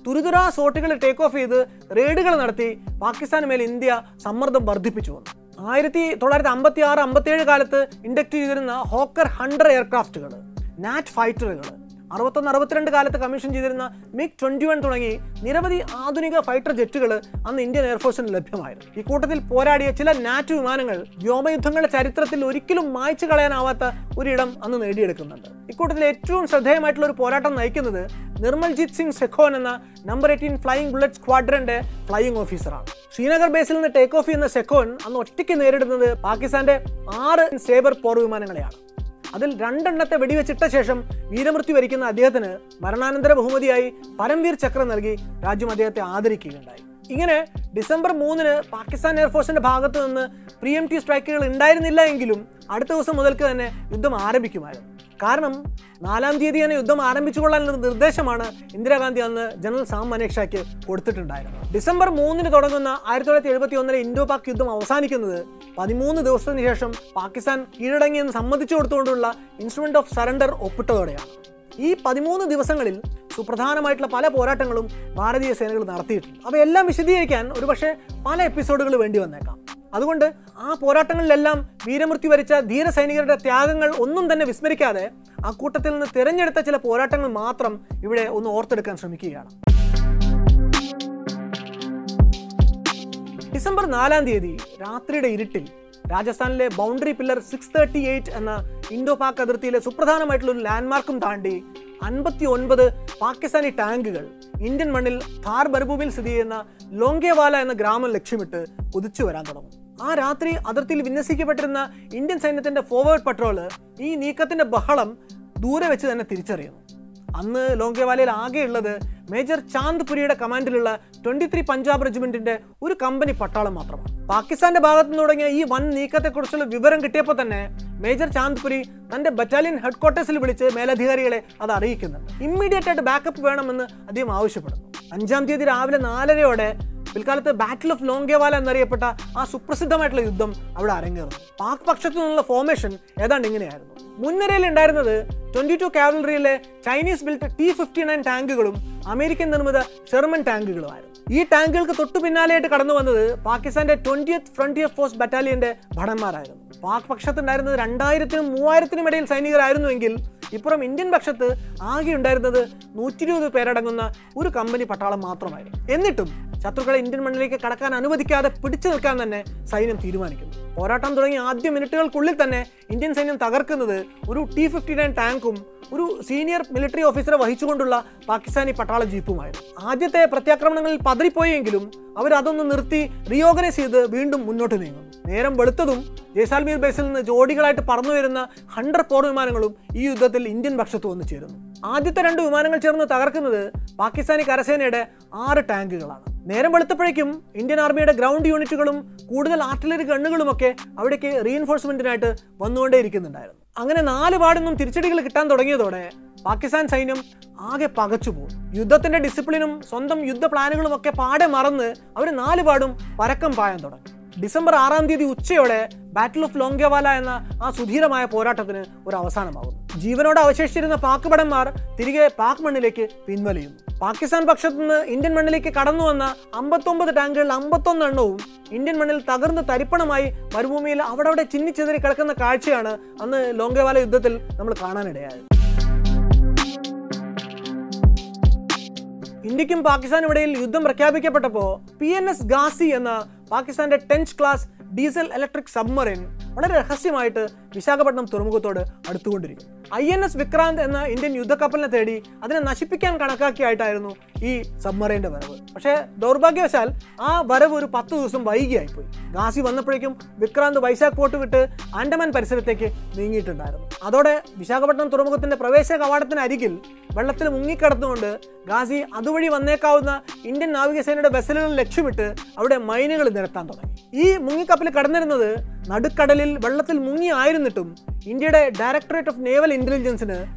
തുരുതുരാ സോട്ടുകൾ ടേക്ക് ഓഫ് ചെയ്ത് റെയ്ഡുകൾ നടത്തി പാകിസ്ഥാന് മേൽ ഇന്ത്യ സമ്മർദ്ദം വർദ്ധിപ്പിച്ചു വന്നു ആയിരത്തി തൊള്ളായിരത്തി അമ്പത്തി ആറ് അമ്പത്തിയേഴ് കാലത്ത് ഇൻഡക്ട് ചെയ്തിരുന്ന ഹോക്കർ ഹണ്ടർ എയർക്രാഫ്റ്റുകൾ നാറ്റ് ഫൈറ്ററുകൾ അറുപത്തൊന്ന് അറുപത്തിരണ്ട് കാലത്ത് കമ്മീഷൻ ചെയ്തിരുന്ന മിഗ് ട്വന്റി വൺ തുടങ്ങി നിരവധി ആധുനിക ഫൈറ്റർ ജെറ്റുകൾ അന്ന് ഇന്ത്യൻ എയർഫോഴ്സിന് ലഭ്യമായിരുന്നു ഇക്കൂട്ടത്തിൽ പോരാടിയ ചില നാറ്റ് വിമാനങ്ങൾ വ്യോമയുദ്ധങ്ങളുടെ ചരിത്രത്തിൽ ഒരിക്കലും മായ്ച്ചു കളയാനാവാത്ത ഒരിടം അന്ന് നേടിയെടുക്കുന്നുണ്ട് ഇക്കൂട്ടത്തിൽ ഏറ്റവും ശ്രദ്ധേയമായിട്ടുള്ള ഒരു പോരാട്ടം നയിക്കുന്നത് നിർമ്മൽജിത് സിംഗ് സെഖോൻ എന്ന നമ്പർ എയ്റ്റീൻ ഫ്ലൈയിങ് ബുള്ളറ്റ് സ്ക്വാഡ്രന്റെ ഫ്ലൈയിങ് ഓഫീസറാണ് ശ്രീനഗർ ബേസിൽ നിന്ന് ടേക്ക് ഓഫ് ചെയ്യുന്ന സെഖോൻ അന്ന് ഒറ്റയ്ക്ക് നേരിടുന്നത് പാകിസ്ഥാന്റെ ആറ് സേബർ പോർ വിമാനങ്ങളെയാണ് അതിൽ രണ്ടെണ്ണത്തെ വെടിവെച്ചിട്ട ശേഷം വീരമൃത്യു വരിക്കുന്ന അദ്ദേഹത്തിന് മരണാനന്തര ബഹുമതിയായി പരംവീർ ചക്ര നൽകി രാജ്യം അദ്ദേഹത്തെ ആദരിക്കുകയുണ്ടായി ഇങ്ങനെ ഡിസംബർ മൂന്നിന് പാകിസ്ഥാൻ എയർഫോഴ്സിന്റെ ഭാഗത്തു നിന്ന് പ്രി എം ടി സ്ട്രൈക്കുകൾ ഉണ്ടായിരുന്നില്ല എങ്കിലും അടുത്ത ദിവസം മുതൽക്ക് തന്നെ യുദ്ധം ആരംഭിക്കുമായിരുന്നു കാരണം നാലാം തീയതി തന്നെ യുദ്ധം ആരംഭിച്ചുകൊള്ളാനുള്ള നിർദ്ദേശമാണ് ഇന്ദിരാഗാന്ധി അന്ന് ജനറൽ സാം മനേക്ഷായ്ക്ക് കൊടുത്തിട്ടുണ്ടായിരുന്നത് ഡിസംബർ മൂന്നിന് തുടങ്ങുന്ന ആയിരത്തി തൊള്ളായിരത്തി എഴുപത്തി ഒന്നിലെ ഇൻഡോ പാക് യുദ്ധം അവസാനിക്കുന്നത് പതിമൂന്ന് ദിവസത്തിന് ശേഷം പാകിസ്ഥാൻ കീഴടങ്ങിയെന്ന് സമ്മതിച്ചു കൊടുത്തുകൊണ്ടുള്ള ഇൻസ്ട്രുമെന്റ് ഓഫ് സറണ്ടർ ഒപ്പിട്ടതോടെയാണ് ഈ പതിമൂന്ന് ദിവസങ്ങളിൽ സുപ്രധാനമായിട്ടുള്ള പല പോരാട്ടങ്ങളും ഭാരതീയ സേനകൾ നടത്തിയിട്ടുണ്ട് അവയെല്ലാം വിശദീകരിക്കാൻ ഒരുപക്ഷെ പല എപ്പിസോഡുകൾ വേണ്ടി വന്നേക്കാം അതുകൊണ്ട് ആ പോരാട്ടങ്ങളിലെല്ലാം വീരമൃത്യു വരിച്ച ധീര സൈനികരുടെ ത്യാഗങ്ങൾ ഒന്നും തന്നെ വിസ്മരിക്കാതെ ആ കൂട്ടത്തിൽ നിന്ന് തിരഞ്ഞെടുത്ത ചില പോരാട്ടങ്ങൾ മാത്രം ഇവിടെ ഒന്ന് ഓർത്തെടുക്കാൻ ശ്രമിക്കുകയാണ് ഡിസംബർ നാലാം തീയതി രാത്രിയുടെ ഇരുട്ടിൽ രാജസ്ഥാനിലെ boundary pillar six thirty eight എന്ന ഇൻഡോ പാക് അതിർത്തിയിലെ സുപ്രധാനമായിട്ടുള്ള ഒരു ലാൻഡ്മാർക്കും താണ്ടി അൻപത്തി ഒൻപത് പാകിസ്ഥാനി ടാങ്കുകൾ ഇന്ത്യൻ മണ്ണിൽ ഥാർ മരുഭൂമിയിൽ സ്ഥിതി ചെയ്യുന്ന ലോങ്കേവാല എന്ന ഗ്രാമം ലക്ഷ്യമിട്ട് കുതിച്ചു വരാൻ തുടങ്ങും ആ രാത്രി അതിർത്തിയിൽ വിന്യസിക്കപ്പെട്ടിരുന്ന ഇന്ത്യൻ സൈന്യത്തിന്റെ ഫോർവേഡ് പട്രോള് ഈ നീക്കത്തിന്റെ ബഹളം ദൂരെ വെച്ച് തന്നെ തിരിച്ചറിയുന്നു അന്ന് ലോങ്കേവാലയിൽ ആകെയുള്ളത് മേജർ ചാന്ദ് പുരിയുടെ കമാൻഡിലുള്ള ട്വന്റി ത്രീ പഞ്ചാബ് റെജിമെന്റിന്റെ ഒരു കമ്പനി പട്ടാളം മാത്രമാണ് പാകിസ്ഥാന്റെ ഭാഗത്തു നിന്ന് തുടങ്ങിയ ഈ വൻ നീക്കത്തെക്കുറിച്ചുള്ള വിവരം കിട്ടിയപ്പോൾ തന്നെ മേജർ ചാന്ദ് പുരി തന്റെ ബറ്റാലിയൻ ഹെഡ്ക്വാർട്ടേഴ്സിൽ വിളിച്ച് മേലധികാരികളെ അത് അറിയിക്കുന്നുണ്ട് ഇമ്മീഡിയറ്റ് ആയിട്ട് ബാക്കപ്പ് വേണമെന്ന് അദ്ദേഹം ആവശ്യപ്പെടുന്നു അഞ്ചാം തീയതി രാവിലെ നാലരയോടെ പിൽക്കാലത്ത് ബാറ്റിൽ ഓഫ് ലോങ്കേവാല എന്നറിയപ്പെട്ട ആ സുപ്രസിദ്ധമായിട്ടുള്ള യുദ്ധം അവിടെ അരങ്ങേറുന്നു പാക് പക്ഷത്തു നിന്നുള്ള ഫോർമേഷൻ ഏതാണ്ട് ഇങ്ങനെയായിരുന്നു മുൻനിരയിൽ ഉണ്ടായിരുന്നത് ട്വന്റി ടു കാവലറിയിലെ Chinese built T fifty nine ടാങ്കുകളും അമേരിക്കൻ നിർമ്മിത ഷെർമൻ ടാങ്കുകളുമായിരുന്നു ഈ ടാങ്കുകൾക്ക് തൊട്ടു പിന്നാലെയായിട്ട് കടന്നു വന്നത് പാകിസ്ഥാന്റെ ട്വന്റിയത്ത് ഫ്രണ്ടിയർ ഫോഴ്സ് ബറ്റാലിയന്റെ ഭടന്മാരായിരുന്നു പാക് പക്ഷത്തുണ്ടായിരുന്നത് രണ്ടായിരത്തിനും മൂവായിരത്തിനും ഇടയിൽ സൈനികരായിരുന്നുവെങ്കിൽ ഇപ്പുറം ഇന്ത്യൻ പക്ഷത്ത് ആകെ ഉണ്ടായിരുന്നത് നൂറ്റി ഇരുപത് പേരടങ്ങുന്ന ഒരു കമ്പനി പട്ടാളം മാത്രമായിരുന്നു എന്നിട്ടും ശത്രുക്കളെ ഇന്ത്യൻ മണ്ണിലേക്ക് കടക്കാൻ അനുവദിക്കാതെ പിടിച്ചു നിൽക്കാൻ തന്നെ സൈന്യം തീരുമാനിക്കുന്നു പോരാട്ടം തുടങ്ങിയ ആദ്യ മിനിറ്റുകൾക്കുള്ളിൽ തന്നെ ഇന്ത്യൻ സൈന്യം തകർക്കുന്നത് ഒരു ടി ഫിഫ്റ്റി നയൻ ടാങ്കും ഒരു സീനിയർ മിലിറ്ററി ഓഫീസറെ വഹിച്ചുകൊണ്ടുള്ള പാകിസ്ഥാനി പട്ടാള ജീപ്പുമായിരുന്നു ആദ്യത്തെ പ്രത്യാക്രമണങ്ങളിൽ പതറിപ്പോയെങ്കിലും അവർ അതൊന്ന് നിർത്തി റീഓർഗനൈസ് ചെയ്ത് വീണ്ടും മുന്നോട്ട് നീങ്ങുന്നു നേരം വെളുത്തതും ജയ്സാൽമീർ ബേസിൽ നിന്ന് ജോഡികളായിട്ട് പറന്നു വരുന്ന ഹൺഡ്രഡ് പോർ വിമാനങ്ങളും ഈ യുദ്ധത്തിൽ ഇന്ത്യൻ പക്ഷത്ത് വന്നു ചേരുന്നു ആദ്യത്തെ രണ്ട് വിമാനങ്ങൾ ചേർന്ന് തകർക്കുന്നത് പാകിസ്ഥാനി കരസേനയുടെ ആറ് ടാങ്കുകളാണ് നേരം വെളുത്തപ്പോഴേക്കും ഇന്ത്യൻ ആർമിയുടെ ഗ്രൗണ്ട് യൂണിറ്റുകളും കൂടുതൽ ആർട്ടിലറി ഗണ്ണുകളുമൊക്കെ അവിടേക്ക് റീഎൻഫോഴ്സ്മെന്റിനായിട്ട് വന്നുകൊണ്ടേയിരിക്കുന്നുണ്ടായിരുന്നു അങ്ങനെ നാല് പാടൊന്നും തിരിച്ചടികൾ കിട്ടാൻ തുടങ്ങിയതോടെ പാകിസ്ഥാൻ സൈന്യം ആകെ പകച്ചുപോകും യുദ്ധത്തിന്റെ ഡിസിപ്ലിനും സ്വന്തം യുദ്ധ പ്ലാനുകളും ഒക്കെ പാടെ മറന്ന് അവർ നാല് പാടും പരക്കം പായാൻ തുടങ്ങി ഡിസംബർ ആറാം തീയതി ഉച്ചയോടെ ബാറ്റിൽ ഓഫ് ലോങ്കേവാല എന്ന ആ സുധീരമായ പോരാട്ടത്തിന് ഒരു അവസാനമാകുന്നു ജീവനോടെ അവശേഷിച്ചിരുന്ന പാക് ഭടന്മാർ തിരികെ പാക് മണ്ണിലേക്ക് പിൻവലിയുന്നു പാകിസ്ഥാൻ പക്ഷത്തു നിന്ന് ഇന്ത്യൻ മണ്ണിലേക്ക് കടന്നു വന്ന അമ്പത്തൊമ്പത് ടാങ്കുകളിൽ അമ്പത്തൊന്ന് എണ്ണവും ഇന്ത്യൻ മണ്ണിൽ തകർന്ന് തരിപ്പണമായി മരുഭൂമിയിൽ അവിടെ അവിടെ ചിന്നിച്ചെതിരി കിടക്കുന്ന കാഴ്ചയാണ് അന്ന് ലോങ്കേവാല യുദ്ധത്തിൽ നമ്മൾ കാണാനിടയായത് ഇന്ത്യക്കും പാകിസ്ഥാനും ഇടയിൽ യുദ്ധം പ്രഖ്യാപിക്കപ്പെട്ടപ്പോൾ പി എൻ എസ് ഗാസി എന്ന പാകിസ്ഥാന്റെ Tench class diesel electric submarine വളരെ രഹസ്യമായിട്ട് വിശാഖപട്ടണം തുറമുഖത്തോട് അടുത്തുകൊണ്ടിരിക്കും ഐ എൻ എസ് വിക്രാന്ത് എന്ന ഇന്ത്യൻ യുദ്ധക്കപ്പലിനെ തേടി അതിനെ നശിപ്പിക്കാൻ കണക്കാക്കിയായിട്ടായിരുന്നു ഈ സബ്മറൈൻ്റെ വരവ് പക്ഷേ ദൗർഭാഗ്യവശാൽ ആ വരവ് ഒരു പത്ത് ദിവസം വൈകിയായിപ്പോയി ഗാസി വന്നപ്പോഴേക്കും വിക്രാന്ത് വൈശാഖ് പോർട്ട് വിട്ട് ആൻഡമാൻ പരിസരത്തേക്ക് നീങ്ങിയിട്ടുണ്ടായിരുന്നു അതോടെ വിശാഖപട്ടണം തുറമുഖത്തിന്റെ പ്രവേശ കവാടത്തിന് അരികിൽ വെള്ളത്തിൽ മുങ്ങിക്കിടന്നുകൊണ്ട് ഗാസി അതുവഴി വന്നേക്കാവുന്ന ഇന്ത്യൻ നാവികസേനയുടെ വെസലുകൾ ലക്ഷ്യമിട്ട് അവിടെ മൈനുകൾ നിരത്താൻ തുടങ്ങി ഈ മുങ്ങിക്കപ്പൽ കടന്നിരുന്നത് നടുക്കടലിൽ വെള്ളത്തിൽ മുങ്ങി ആയിരുന്നിട്ടും ഇന്ത്യയുടെ ഡയറക്ടറേറ്റ് ഓഫ് നേവൽ ഇന്റലിജൻസിന്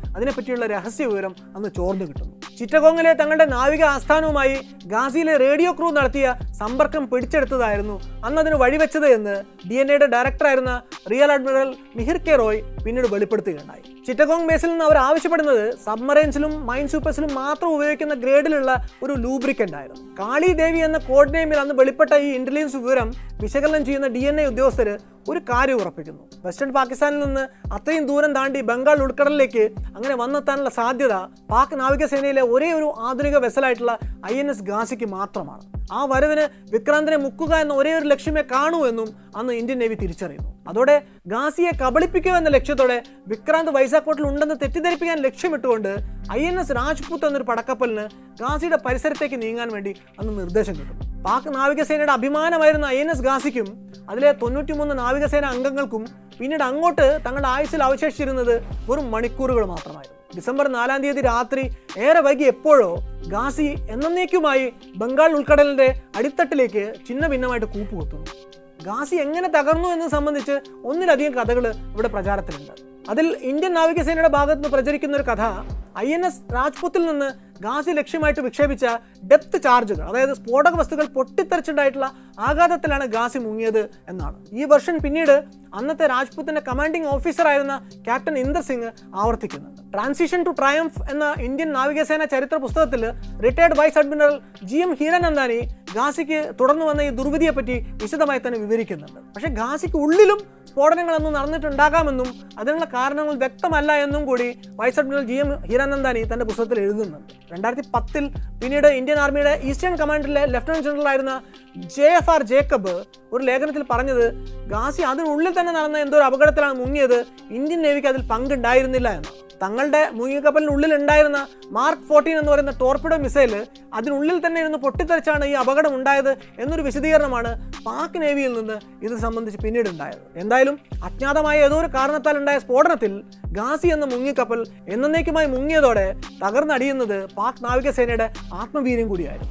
അതിനെപ്പറ്റിയുള്ള രഹസ്യ വിവരം അന്ന് ചോർന്നു കിട്ടുന്നു ചിറ്റഗോങ്ങിലെ തങ്ങളുടെ നാവിക ആസ്ഥാനവുമായി ഗാസിയിലെ റേഡിയോ ക്രൂ നടത്തിയ സമ്പർക്കം പിടിച്ചെടുത്തതായിരുന്നു അന്ന് അതിന് വഴിവെച്ചത് എന്ന് ഡി എൻ എയുടെ ഡയറക്ടറായിരുന്ന rear admiral Mihir K Roy പിന്നീട് വെളിപ്പെടുത്തുകയുണ്ടായി ചിറ്റഗോങ് ബേസിൽ നിന്ന് അവർ ആവശ്യപ്പെടുന്നത് സബ്മറൈൻസിലും മൈൻ സൂപ്പേഴ്സിലും മാത്രം ഉപയോഗിക്കുന്ന ഗ്രേഡിലുള്ള ഒരു ലൂബ്രിക്കൻ്റ് ആയിരുന്നു കാളി ദേവി എന്ന കോഡ് നെയിമിൽ അന്ന് വെളിപ്പെട്ട ഈ ഇന്റലിജൻസ് വിവരം വിശകലനം ചെയ്യുന്ന ഡി എൻ എ ഉദ്യോഗസ്ഥർ ഒരു കാര്യം ഉറപ്പിക്കുന്നു വെസ്റ്റേൺ പാകിസ്ഥാനിൽ നിന്ന് അത്രയും ദൂരം താണ്ടി ബംഗാൾ ഉൾക്കടലിലേക്ക് അങ്ങനെ വന്നെത്താനുള്ള സാധ്യത പാക് നാവികസേനയിലെ ഒരേ ഒരു ആധുനിക വെസലായിട്ടുള്ള ഐ എൻ എസ് ഗാസിക്ക് മാത്രമാണ് ആ വരവിന് വിക്രാന്തിനെ മുക്കുക എന്ന ഒരേ ഒരു ലക്ഷ്യമേ കാണൂ എന്നും അന്ന് ഇന്ത്യൻ നേവി തിരിച്ചറിയുന്നു അതോടെ ഗാസിയെ കബളിപ്പിക്കുക എന്ന ലക്ഷ്യത്തോടെ വിക്രാന്ത് വൈസാക്കോട്ടിൽ ഉണ്ടെന്ന് തെറ്റിദ്ധരിപ്പിക്കാൻ ലക്ഷ്യമിട്ടുകൊണ്ട് ഐ എൻ എസ് രാജ്പുത്ത് എന്നൊരു പടക്കപ്പലിന് ഗാസിയുടെ പരിസരത്തേക്ക് നീങ്ങാൻ വേണ്ടി അന്ന് നിർദ്ദേശം കിട്ടും പാക് നാവികസേനയുടെ അഭിമാനമായിരുന്ന ഐ എൻ എസ് ഗാസിക്കും അതിലെ തൊണ്ണൂറ്റിമൂന്ന് നാവികസേന അംഗങ്ങൾക്കും പിന്നീട് അങ്ങോട്ട് തങ്ങളുടെ ആയുസ്സിൽ അവശേഷിച്ചിരുന്നത് വെറും മണിക്കൂറുകൾ മാത്രമായിരുന്നു ഡിസംബർ നാലാം തീയതി രാത്രി ഏറെ വൈകി എപ്പോഴോ ഗാസി എന്നേക്കുമായി ബംഗാൾ ഉൾക്കടലിന്റെ അടിത്തട്ടിലേക്ക് ചിന്ന ഭിന്നമായിട്ട് കൂപ്പുകുത്തുന്നു ഗാസി എങ്ങനെ തകർന്നു എന്ന് സംബന്ധിച്ച് ഒന്നിലധികം കഥകൾ ഇവിടെ പ്രചാരത്തിലുണ്ട് അതിൽ ഇന്ത്യൻ നാവികസേനയുടെ ഭാഗത്ത് നിന്ന് പ്രചരിക്കുന്ന ഒരു കഥ ഐ എൻ എസ് രാജ്പുത്തിൽ നിന്ന് ഗാസി ലക്ഷ്യമായിട്ട് വിക്ഷേപിച്ച ഡെപ്ത് ചാർജുകൾ അതായത് സ്ഫോടക വസ്തുക്കൾ പൊട്ടിത്തെറിച്ചുണ്ടായിട്ടുള്ള ആഘാതത്തിലാണ് ഗാസി മുങ്ങിയത് എന്നാണ് ഈ വെർഷൻ പിന്നീട് അന്നത്തെ രാജ്പുത്തിന്റെ കമാൻഡിംഗ് ഓഫീസറായിരുന്ന ക്യാപ്റ്റൻ ഇന്ദർ സിംഗ് ആവർത്തിക്കുന്നുണ്ട് ട്രാൻസിഷൻ ടു ട്രയംഫ് എന്ന ഇന്ത്യൻ നാവികസേന ചരിത്ര പുസ്തകത്തിൽ retired vice admiral G M Hiranandani ഗാസിക്ക് തുടർന്നു വന്ന ഈ ദുർവിധിയെ പറ്റി വിശദമായി തന്നെ വിവരിക്കുന്നുണ്ട് പക്ഷേ ഗാസിക്ക് ഉള്ളിലും സ്ഫോടനങ്ങളൊന്നും നടന്നിട്ടുണ്ടാകാമെന്നും അതിനുള്ള കാരണങ്ങൾ വ്യക്തമല്ല എന്നും കൂടി vice admiral G M Hiranandani തന്റെ പുസ്തകത്തിൽ എഴുതുന്നുണ്ട് രണ്ടായിരത്തി പത്തിൽ പിന്നീട് ഇന്ത്യൻ ആർമിയുടെ ഈസ്റ്റേൺ കമാൻഡിലെ ലഫ്റ്റനന്റ് ജനറൽ ആയിരുന്ന ജെ എഫ് ആർ ജേക്കബ് ഒരു ലേഖനത്തിൽ പറഞ്ഞത് ഗാസി അതിനുള്ളിൽ തന്നെ നടന്ന എന്തോ ഒരു അപകടത്തിലാണ് മുങ്ങിയത് ഇന്ത്യൻ നേവിക്ക് അതിൽ പങ്കുണ്ടായിരുന്നില്ല എന്ന് തങ്ങളുടെ മുങ്ങിക്കപ്പലിനുള്ളിൽ ഉണ്ടായിരുന്ന മാർക്ക് ഫോർട്ടീൻ എന്ന് പറയുന്ന ടോർപിഡോ മിസൈൽ അതിനുള്ളിൽ തന്നെ ഇരുന്ന് പൊട്ടിത്തെറിച്ചാണ് ഈ അപകടം ഉണ്ടായത് എന്നൊരു വിശദീകരണമാണ് പാക് നേവിയിൽ നിന്ന് ഇത് സംബന്ധിച്ച് പിന്നീട് ഉണ്ടായത് എന്തായാലും അജ്ഞാതമായ ഏതോ ഒരു കാരണത്താൽ ഉണ്ടായ സ്ഫോടനത്തിൽ ഗാസി എന്ന മുങ്ങിക്കപ്പൽ എന്നേക്കുമായി മുങ്ങിയതോടെ തകർന്നടിയുന്നത് പാക് നാവികസേനയുടെ ആത്മവീര്യം കൂടിയായിരുന്നു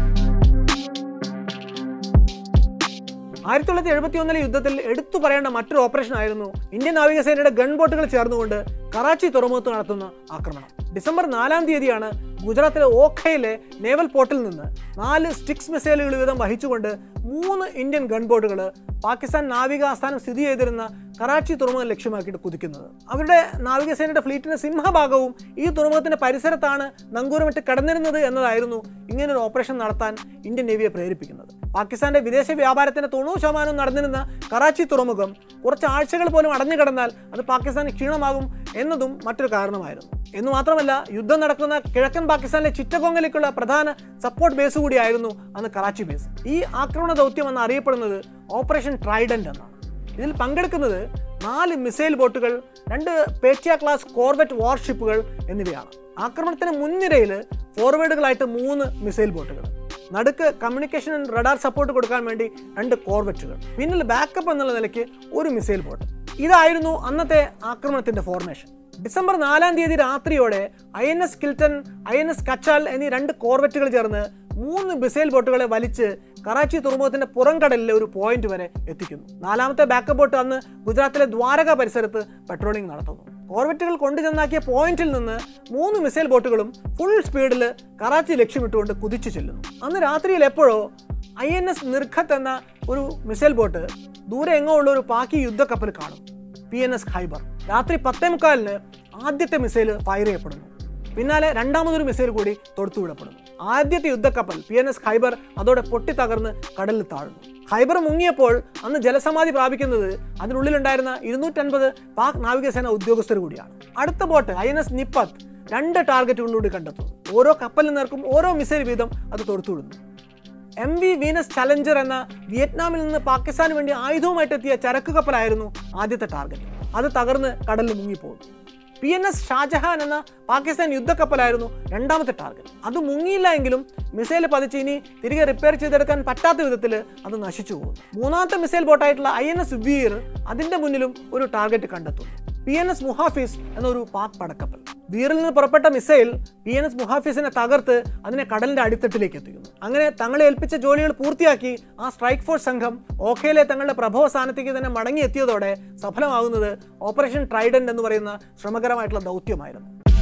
ആയിരത്തി തൊള്ളായിരത്തി എഴുപത്തി ഒന്നിലെ യുദ്ധത്തിൽ എടുത്തു പറയേണ്ട മറ്റൊരു ഓപ്പറേഷൻ ആയിരുന്നു ഇന്ത്യൻ നാവികസേനയുടെ ഗൺ ബോട്ടുകൾ ചേർന്നുകൊണ്ട് കറാച്ചി തുറമുഖത്ത് നടത്തുന്ന ആക്രമണം ഡിസംബർ നാലാം തീയതിയാണ് ഗുജറാത്തിലെ ഓഖയിലെ നേവൽ പോർട്ടിൽ നിന്ന് നാല് സ്റ്റിക്സ് മിസൈലുകൾ വീതം വഹിച്ചുകൊണ്ട് മൂന്ന് ഇന്ത്യൻ ഗൺ ബോട്ടുകൾ പാകിസ്ഥാൻ നാവിക ആസ്ഥാനം സ്ഥിതി ചെയ്തിരുന്ന കറാച്ചി തുറമുഖം ലക്ഷ്യമാക്കിയിട്ട് കുതിക്കുന്നത് അവരുടെ നാവികസേനയുടെ ഫ്ലീറ്റിന്റെ സിംഹഭാഗവും ഈ തുറമുഖത്തിന്റെ പരിസരത്താണ് നങ്കൂരമിട്ട് കടന്നിരുന്നത് എന്നതായിരുന്നു ഇങ്ങനൊരു ഓപ്പറേഷൻ നടത്താൻ ഇന്ത്യൻ നേവിയെ പ്രേരിപ്പിക്കുന്നത് പാകിസ്ഥാന്റെ വിദേശ വ്യാപാരത്തിന്റെ തൊണ്ണൂറ് ശതമാനം നടന്നിരുന്ന കറാച്ചി തുറമുഖം കുറച്ച് ആഴ്ചകൾ പോലും അടഞ്ഞു കിടന്നാൽ അത് പാകിസ്ഥാന് ക്ഷീണമാകും എന്നതും മറ്റൊരു കാരണമായിരുന്നു എന്ന് മാത്രമല്ല യുദ്ധം നടക്കുന്ന കിഴക്കൻ പാകിസ്ഥാനിലെ ചിറ്റഗോങ്ങിലേക്കുള്ള പ്രധാന സപ്പോർട്ട് ബേസ് കൂടിയായിരുന്നു അന്ന് കറാച്ചി ബേസ് ഈ ആക്രമണ ദൗത്യം എന്ന് അറിയപ്പെടുന്നത് ഓപ്പറേഷൻ ട്രൈഡന്റ് എന്നാണ് ഇതിൽ പങ്കെടുക്കുന്നത് നാല് മിസൈൽ ബോട്ടുകൾ രണ്ട് പേറ്റിയ ക്ലാസ് കോർവെറ്റ് വാർഷിപ്പുകൾ എന്നിവയാണ് ആക്രമണത്തിന് മുൻനിരയിൽ ഫോർവേഡുകളായിട്ട് മൂന്ന് മിസൈൽ ബോട്ടുകൾ നടുക്ക് കമ്മ്യൂണിക്കേഷൻ ആൻഡ് റഡാർ സപ്പോർട്ട് കൊടുക്കാൻ വേണ്ടി രണ്ട് കോർവെറ്റുകൾ പിന്നിൽ ബാക്കപ്പ് എന്നുള്ള നിലയ്ക്ക് ഒരു മിസൈൽ ബോട്ട് ഇതായിരുന്നു അന്നത്തെ ആക്രമണത്തിന്റെ ഫോർമേഷൻ ഡിസംബർ നാലാം തീയതി രാത്രിയോടെ I N S Kiltan I N S Kachal എന്നീ രണ്ട് കോർവെറ്റുകൾ ചേർന്ന് മൂന്ന് മിസൈൽ ബോട്ടുകളെ വലിച്ച് കറാച്ചി തുറമുഖത്തിന്റെ പുറംകടലിലെ ഒരു പോയിന്റ് വരെ എത്തിക്കുന്നു നാലാമത്തെ ബാക്കപ്പ് ബോട്ട് അന്ന് ഗുജറാത്തിലെ ദ്വാരക പരിസരത്ത് പെട്രോളിംഗ് നടത്തുന്നു കോർവെറ്റുകൾ കൊണ്ടുചെന്നാക്കിയ പോയിന്റിൽ നിന്ന് മൂന്ന് മിസൈൽ ബോട്ടുകളും ഫുൾ സ്പീഡിൽ കറാച്ചി ലക്ഷ്യമിട്ടുകൊണ്ട് കുതിച്ചു ചെല്ലുന്നു അന്ന് രാത്രിയിൽ എപ്പോഴോ ഐ എൻ എസ് നിർഖത്ത് എന്ന ഒരു മിസൈൽ ബോട്ട് ദൂരെ എങ്ങോ ഉള്ള ഒരു പാകി യുദ്ധക്കപ്പൽ കാണും പി എൻ എസ് ഖൈബർ രാത്രി പത്തേ മുക്കാലിന് ആദ്യത്തെ മിസൈൽ ഫയർ ചെയ്യപ്പെടുന്നു പിന്നാലെ രണ്ടാമതൊരു മിസൈൽ കൂടി തൊടുത്തുവിടപ്പെടുന്നു ആദ്യത്തെ യുദ്ധക്കപ്പൽ പി എൻ എസ് ഖൈബർ അതോടെ പൊട്ടിത്തകർന്ന് കടലിൽ താഴുന്നു ഖൈബർ മുങ്ങിയപ്പോൾ അന്ന് ജലസമാധി പ്രാപിക്കുന്നത് അതിനുള്ളിലുണ്ടായിരുന്ന ഇരുന്നൂറ്റൻപത് പാക് നാവികസേന ഉദ്യോഗസ്ഥർ കൂടിയാണ് അടുത്ത boat I N S Nipat രണ്ട് ടാർഗറ്റുകളിലൂടെ കണ്ടെത്തുന്നു ഓരോ കപ്പലിൽ നേർക്കും ഓരോ മിസൈൽ വീതം അത് തൊടുത്തുവിടുന്നു എം വി വീനസ് ചലഞ്ചർ എന്ന വിയറ്റ്നാമിൽ നിന്ന് പാകിസ്ഥാന് വേണ്ടി ആയുധവുമായിട്ട് എത്തിയ ചരക്ക് കപ്പലായിരുന്നു ആദ്യത്തെ ടാർഗറ്റ് അത് തകർന്ന് കടലിൽ മുങ്ങിപ്പോകും പി എൻ എസ് ഷാജഹാൻ എന്ന പാകിസ്ഥാൻ യുദ്ധക്കപ്പലായിരുന്നു രണ്ടാമത്തെ ടാർഗറ്റ് അത് മുങ്ങിയില്ല എങ്കിലും മിസൈൽ പതിച്ച് ഇനി തിരികെ റിപ്പയർ ചെയ്തെടുക്കാൻ പറ്റാത്ത വിധത്തിൽ അത് നശിച്ചു പോകുന്നു മൂന്നാമത്തെ മിസൈൽ ബോട്ടായിട്ടുള്ള ഐ എൻ എസ് വീർ അതിന്റെ മുന്നിലും ഒരു ടാർഗറ്റ് കണ്ടെത്തുന്നു പി എൻ എസ് മുഹാഫിസ് എന്നൊരു പാക് പടക്കപ്പൽ വീറിൽ നിന്ന് പുറപ്പെട്ട മിസൈൽ പി എൻ എസ് മുഹാഫിസിനെ തകർത്ത് അതിനെ കടലിന്റെ അടിത്തട്ടിലേക്ക് എത്തിക്കുന്നു അങ്ങനെ തങ്ങളെ ഏൽപ്പിച്ച ജോലികൾ പൂർത്തിയാക്കി ആ സ്ട്രൈക്ക് ഫോഴ്സ് സംഘം ഓഖയിലെ തങ്ങളുടെ പ്രഭവ സ്ഥാനത്തേക്ക് തന്നെ മടങ്ങിയെത്തിയതോടെ സഫലമാകുന്നത് ഓപ്പറേഷൻ ട്രൈഡന്റ് എന്ന് പറയുന്ന ശ്രമകരമായിട്ടുള്ള ദൗത്യമായിരുന്നു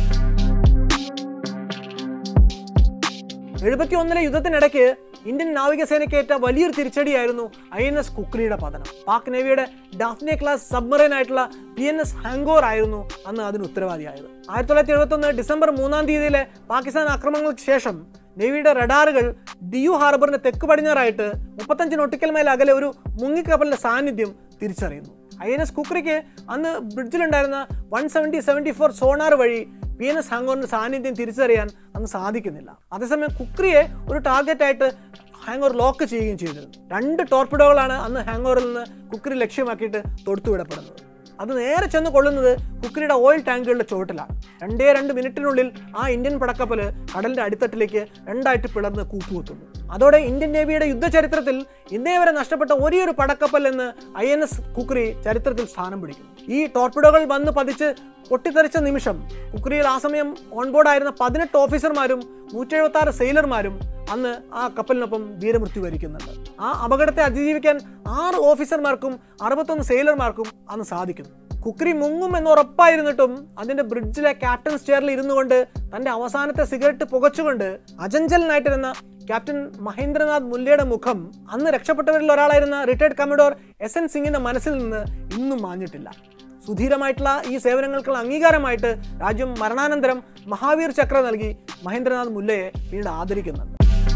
എഴുപത്തി ഒന്നിലെ യുദ്ധത്തിനിടയ്ക്ക് ഇന്ത്യൻ നാവികസേനയ്ക്കേറ്റ വലിയൊരു തിരിച്ചടിയായിരുന്നു ഐ എൻ എസ് കുക്രിയുടെ പതനം പാക് നേവിയുടെ ഡാഫ്നെ ക്ലാസ് സബ്മറൈൻ ആയിട്ടുള്ള പി എൻ എസ് ഹാങ്കോർ ആയിരുന്നു അന്ന് അതിന് ഉത്തരവാദിയായത് ആയിരത്തി തൊള്ളായിരത്തി എഴുപത്തി ഒന്ന് ഡിസംബർ മൂന്നാം തീയതിയിലെ പാകിസ്ഥാൻ ആക്രമണങ്ങൾക്ക് ശേഷം നേവിയുടെ റഡാറുകൾ ഡിയു ഹാർബറിന് തെക്ക് പടിഞ്ഞാറായിട്ട് മുപ്പത്തഞ്ച് നോട്ടിക്കൽ മൈൽ അകലെ ഒരു മുങ്ങിക്കപ്പലിന്റെ സാന്നിധ്യം തിരിച്ചറിയുന്നു ഐ എൻ എസ് കുക്രിക്ക് അന്ന് ബ്രിഡ്ജിലുണ്ടായിരുന്ന one seventy seventy four sonar വഴി പി എൻ എസ് ഹാങ്കോറിന്റെ സാന്നിധ്യം തിരിച്ചറിയാൻ അന്ന് സാധിക്കുന്നില്ല അതേസമയം കുക്രിയെ ഒരു ടാർഗറ്റായിട്ട് ഹാങ്ങോർ ലോക്ക് ചെയ്യുകയും ചെയ്തിരുന്നു രണ്ട് ടോർപിഡോകളാണ് അന്ന് ഹാങ്ങോറിൽ നിന്ന് കുക്രി ലക്ഷ്യമാക്കിയിട്ട് തൊടുത്തുവിടപ്പെടുന്നത് അത് നേരെ ചെന്ന് കൊള്ളുന്നത് കുക്രിയുടെ ഓയിൽ ടാങ്കുകളുടെ ചുവട്ടിലാണ് രണ്ടേ രണ്ട് മിനിറ്റിനുള്ളിൽ ആ ഇന്ത്യൻ പടക്കപ്പൽ കടലിന്റെ അടിത്തട്ടിലേക്ക് രണ്ടായിട്ട് പിളർന്ന് കൂപ്പുകുത്തുന്നു അതോടെ ഇന്ത്യൻ നേവിയുടെ യുദ്ധചരിത്രത്തിൽ ഇന്നേ വരെ നഷ്ടപ്പെട്ട ഒരേ ഒരു പടക്കപ്പൽ എന്ന് ഐ എൻ എസ് കുക്രി ചരിത്രത്തിൽ സ്ഥാനം പിടിക്കുന്നു ഈ ടോർപിഡോകൾ വന്ന് പതിച്ച് പൊട്ടിത്തെറിച്ച നിമിഷം കുക്രിയിൽ ആ സമയം ഓൺബോർഡായിരുന്ന പതിനെട്ട് ഓഫീസർമാരും നൂറ്റി എഴുപത്തി ആറ് സെയിലർമാരും അന്ന് ആ കപ്പലിനൊപ്പം വീരമൃത്യു വരിക്കുന്നുണ്ട് ആ അപകടത്തെ അതിജീവിക്കാൻ ആറ് ഓഫീസർമാർക്കും അറുപത്തൊന്ന് സെയിലർമാർക്കും അന്ന് സാധിക്കുന്നു കുക്രി മുങ്ങും എന്ന് ഉറപ്പായിരുന്നിട്ടും അതിന്റെ ബ്രിഡ്ജിലെ ക്യാപ്റ്റൻ സ്റ്റെയറിൽ ഇരുന്നു കൊണ്ട് തന്റെ അവസാനത്തെ സിഗരറ്റ് പുകച്ചുകൊണ്ട് അജഞ്ചലനായിട്ടിരുന്ന ക്യാപ്റ്റൻ മഹേന്ദ്രനാഥ് മുല്ലയുടെ മുഖം അന്ന് രക്ഷപ്പെട്ടവരിൽ ഒരാളായിരുന്ന റിട്ടയർഡ് കമഡോർ എസ് എൻ സിംഗിന്റെ മനസ്സിൽ നിന്ന് ഇന്നും മാഞ്ഞിട്ടില്ല സുധീരമായിട്ടുള്ള ഈ സേവനങ്ങൾക്കുള്ള അംഗീകാരമായിട്ട് രാജ്യം മരണാനന്തരം മഹാവീർ ചക്ര നൽകി മഹേന്ദ്രനാഥ് മുല്ലയെ പിന്നീട് ആദരിക്കുന്നുണ്ട്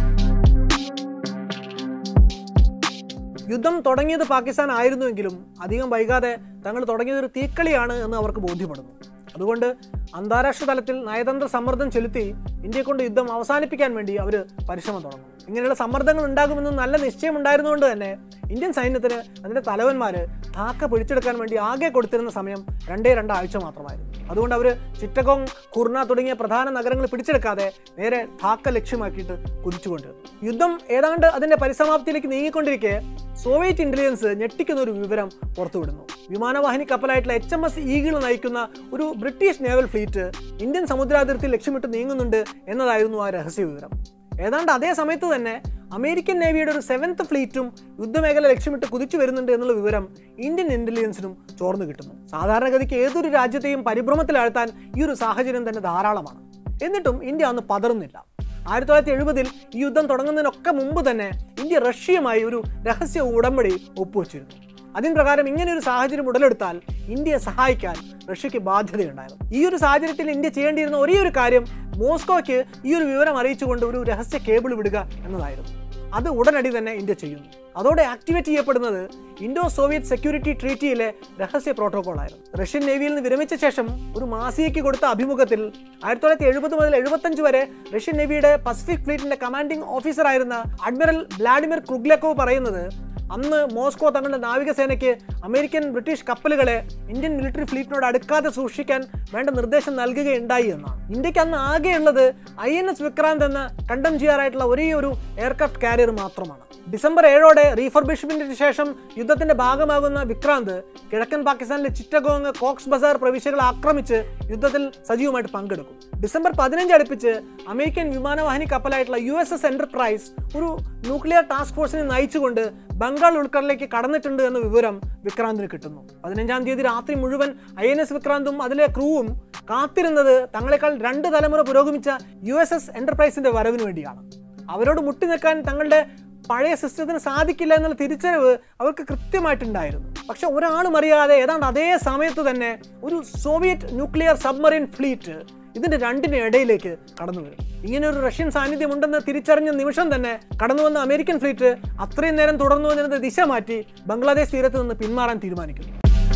യുദ്ധം തുടങ്ങിയത് പാകിസ്ഥാൻ ആയിരുന്നുവെങ്കിലും അധികം വൈകാതെ തങ്ങൾ തുടങ്ങിയത് ഒരു തീക്കളിയാണ് എന്ന് അവർക്ക് ബോധ്യപ്പെടുന്നു അതുകൊണ്ട് അന്താരാഷ്ട്ര തലത്തിൽ നയതന്ത്ര സമ്മർദ്ദം ചെലുത്തി ഇന്ത്യയെ കൊണ്ട് യുദ്ധം അവസാനിപ്പിക്കാൻ വേണ്ടി അവർ പരിശ്രമം തുടങ്ങും ഇങ്ങനെയുള്ള സമ്മർദ്ദങ്ങൾ ഉണ്ടാകുമെന്ന് നല്ല നിശ്ചയം ഉണ്ടായിരുന്നുകൊണ്ട് തന്നെ ഇന്ത്യൻ സൈന്യത്തിന് അതിൻ്റെ തലവന്മാര് ധാക്ക പിടിച്ചെടുക്കാൻ വേണ്ടി ആകെ കൊടുത്തിരുന്ന സമയം രണ്ടേ രണ്ടാഴ്ച മാത്രമായിരുന്നു അതുകൊണ്ട് അവർ ചിറ്റഗോങ് കുർണ തുടങ്ങിയ പ്രധാന നഗരങ്ങൾ പിടിച്ചെടുക്കാതെ നേരെ ധാക്ക ലക്ഷ്യമാക്കിയിട്ട് കുതിച്ചുകൊണ്ടിരുന്നു യുദ്ധം ഏതാണ്ട് അതിന്റെ പരിസമാപ്തിയിലേക്ക് നീങ്ങിക്കൊണ്ടിരിക്കെ സോവിയറ്റ് ഇന്റലിജൻസ് ഞെട്ടിക്കുന്ന ഒരു വിവരം പുറത്തുവിടുന്നു വിമാനവാഹിനി കപ്പലായിട്ടുള്ള എച്ച് എം എസ് ഈഗിൾ നയിക്കുന്ന ഒരു ബ്രിട്ടീഷ് നേവൽ ഫ്ലീറ്റ് ഇന്ത്യൻ സമുദ്രാതിർത്തി ലക്ഷ്യമിട്ട് നീങ്ങുന്നുണ്ട് എന്നതായിരുന്നു ആ രഹസ്യ വിവരം ഏതാണ്ട് അതേ സമയത്ത് തന്നെ അമേരിക്കൻ നേവിയുടെ ഒരു സെവൻത്ത് ഫ്ലീറ്റും യുദ്ധമേഖല ലക്ഷ്യമിട്ട് കുതിച്ചു വരുന്നുണ്ട് എന്നുള്ള വിവരം ഇന്ത്യൻ ഇന്റലിജൻസിനും ചോർന്നു കിട്ടുന്നു സാധാരണഗതിക്ക് ഏതൊരു രാജ്യത്തെയും പരിഭ്രമത്തിലാഴ്ത്താൻ ഈ ഒരു സാഹചര്യം തന്നെ ധാരാളമാണ് എന്നിട്ടും ഇന്ത്യ അന്ന് പതറുന്നില്ല ആയിരത്തി തൊള്ളായിരത്തി എഴുപതിൽ ഈ യുദ്ധം തുടങ്ങുന്നതിനൊക്കെ മുമ്പ് തന്നെ ഇന്ത്യ റഷ്യയുമായി ഒരു രഹസ്യ ഉടമ്പടി ഒപ്പുവെച്ചിരുന്നു അതിന് പ്രകാരം ഇങ്ങനെ ഒരു സാഹചര്യം ഉടലെടുത്താൽ ഇന്ത്യയെ സഹായിക്കാൻ റഷ്യക്ക് ബാധ്യതയുണ്ടായിരുന്നു ഈ ഒരു സാഹചര്യത്തിൽ ഇന്ത്യ ചെയ്യേണ്ടിയിരുന്ന ഒരേ ഒരു കാര്യം മോസ്കോയ്ക്ക് ഈ ഒരു വിവരം അറിയിച്ചുകൊണ്ട് ഒരു രഹസ്യ കേബിൾ വിടുക എന്നതായിരുന്നു അത് ഉടനടി തന്നെ ഇന്ത്യ ചെയ്യുന്നു അതോടെ ആക്ടിവേറ്റ് ചെയ്യപ്പെടുന്നത് ഇൻഡോ സോവിയറ്റ് സെക്യൂരിറ്റി ട്രീറ്റിയിലെ രഹസ്യ പ്രോട്ടോകോൾ ആയിരുന്നു റഷ്യൻ നേവിയിൽ നിന്ന് വിരമിച്ച ശേഷം ഒരു മാസികയ്ക്ക് കൊടുത്ത അഭിമുഖത്തിൽ ആയിരത്തി തൊള്ളായിരത്തി എഴുപത് മുതൽ എഴുപത്തഞ്ച് വരെ റഷ്യൻ നേവിയുടെ പസഫിക് ഫ്ലീറ്റിന്റെ കമാൻഡിംഗ് ഓഫീസറായിരുന്ന അഡ്മിറൽ വ്ളാഡിമിർ ക്രുഗ്ലക്കോവ് പറയുന്നത് അന്ന് മോസ്കോ തങ്ങളുടെ നാവികസേനയ്ക്ക് അമേരിക്കൻ ബ്രിട്ടീഷ് കപ്പലുകളെ ഇന്ത്യൻ മിലിറ്ററി ഫ്ലീറ്റിനോട് അടുക്കാതെ സൂക്ഷിക്കാൻ വേണ്ട നിർദ്ദേശം നൽകുകയുണ്ടായി എന്നാണ് ഇന്ത്യക്ക് അന്ന് ആകെയുള്ളത് ഐ എൻ എസ് വിക്രാന്ത് എന്ന കണ്ടം ചെയ്യാറായിട്ടുള്ള ഒരേ ഒരു എയർക്രാഫ്റ്റ് കാരിയർ മാത്രമാണ് ഡിസംബർ ഏഴോടെ റീഫർബിഷ്മെന്റിന് ശേഷം യുദ്ധത്തിന്റെ ഭാഗമാകുന്ന വിക്രാന്ത് കിഴക്കൻ പാകിസ്ഥാനിലെ ചിറ്റഗോങ് കോക്സ് ബസാർ പ്രവിശ്യകൾ ആക്രമിച്ച് യുദ്ധത്തിൽ സജീവമായിട്ട് പങ്കെടുക്കും ഡിസംബർ പതിനഞ്ച് അടുപ്പിച്ച് അമേരിക്കൻ വിമാനവാഹിനി കപ്പലായിട്ടുള്ള യു എസ് എസ് എന്റർപ്രൈസ് ഒരു ന്യൂക്ലിയർ ടാസ്ക് ഫോഴ്സിനെ നയിച്ചുകൊണ്ട് ബംഗാൾ ഉൾക്കടലിലേക്ക് കടന്നിട്ടുണ്ട് എന്ന വിവരം വിക്രാന്തിന് കിട്ടുന്നു പതിനഞ്ചാം തീയതി രാത്രി മുഴുവൻ ഐ എൻ എസ് വിക്രാന്തും അതിലെ ക്രൂവും കാത്തിരുന്നത് തങ്ങളെക്കാൾ രണ്ട് തലമുറ പുരോഗമിച്ച യു എസ് എസ് എന്റർപ്രൈസിന്റെ വരവിന് വേണ്ടിയാണ് അവരോട് മുട്ടി നിൽക്കാൻ തങ്ങളുടെ പഴയ സിസ്റ്റത്തിന് സാധിക്കില്ല എന്നുള്ള തിരിച്ചറിവ് അവർക്ക് കൃത്യമായിട്ടുണ്ടായിരുന്നു പക്ഷെ ഒരാളും അറിയാതെ ഏതാണ്ട് അതേ സമയത്ത് തന്നെ ഒരു സോവിയറ്റ് ന്യൂക്ലിയർ സബ്മറീൻ ഫ്ലീറ്റ് ഇതിന്റെ രണ്ടിന് ഇടയിലേക്ക് കടന്നു വരും ഇങ്ങനെ ഒരു റഷ്യൻ സാന്നിധ്യം ഉണ്ടെന്ന് തിരിച്ചറിഞ്ഞ നിമിഷം തന്നെ കടന്നു വന്ന അമേരിക്കൻ ഫ്ലീറ്റ് അത്രയും നേരം തുടർന്നു വന്നിരുന്ന ദിശ മാറ്റി ബംഗ്ലാദേശ് തീരത്ത് നിന്ന് പിന്മാറാൻ തീരുമാനിക്കുന്നു